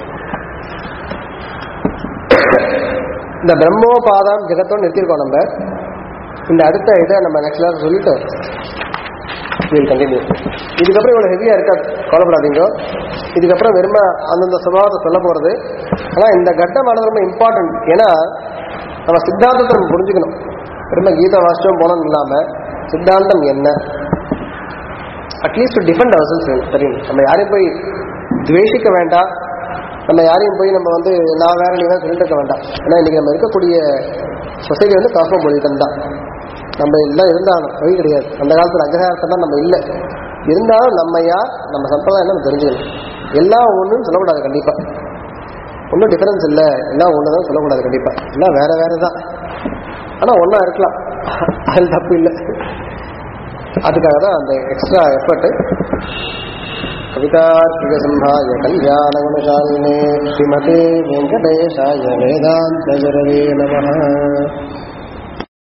இந்த பிரம்மோபாதாம் ஜெகத்தோடு நிறுத்திருக்கோம் நம்ம இந்த அடுத்த இதை நம்ம நெக்ஸ்ட் கிளாஸ் சொல்லிட்டு வில் கண்டினியூ இதுக்கப்புறம் இவ்வளோ ஹெவியாக இருக்காது கவலைப்படாதீங்க இதுக்கப்புறம் வெறும அந்தந்த சுபாவத்தை சொல்ல போகிறது ஆனால் இந்த கட்டமானது ரொம்ப இம்பார்ட்டன்ட் ஏன்னா நம்ம சித்தாந்தத்தை நம்ம புரிஞ்சுக்கணும் வெறும கீதா வாசிச்சோம் போனோம் இல்லாமல் சித்தாந்தம் என்ன அட்லீஸ்ட் டிஃபெண்ட் அவர்சல்ஸ் தெரியும் நம்ம யாரையும் போய் துவேஷிக்க வேண்டாம் நம்ம யாரையும் போய் நம்ம வந்து நான் வேற நீ வேற சொல்லிட்டு இருக்க வேண்டாம் ஏன்னா இன்னைக்கு நம்ம இருக்கக்கூடிய சொசைட்டி வந்து காஸ்மோபாலிட்டன் தான் நம்ம எல்லாம் இருந்தாலும் வழி கிடையாது அந்த காலத்தில் அக்ரஹாரத்தை தான் நம்ம இல்லை இருந்தாலும் நம்ம யார் நம்ம சம்பிரதாயம் நம்ம தெரிஞ்சுக்கணும் எல்லாம் ஒன்றுன்னு சொல்லக்கூடாது கண்டிப்பாக ஒன்றும் டிஃபரன்ஸ் இல்லை எல்லாம் ஒன்று தான் சொல்லக்கூடாது கண்டிப்பாக எல்லாம் வேற வேற தான் ஆனால் ஒன்றா இருக்கலாம் அது தப்பு இல்லை அதுக்காக தான் அந்த எக்ஸ்ட்ரா எஃபர்ட் कवितार्किकसम्भाय कल्याणगुणशालिने श्रीमते वेङ्कटेशाय वेदान्तगुरवे नमः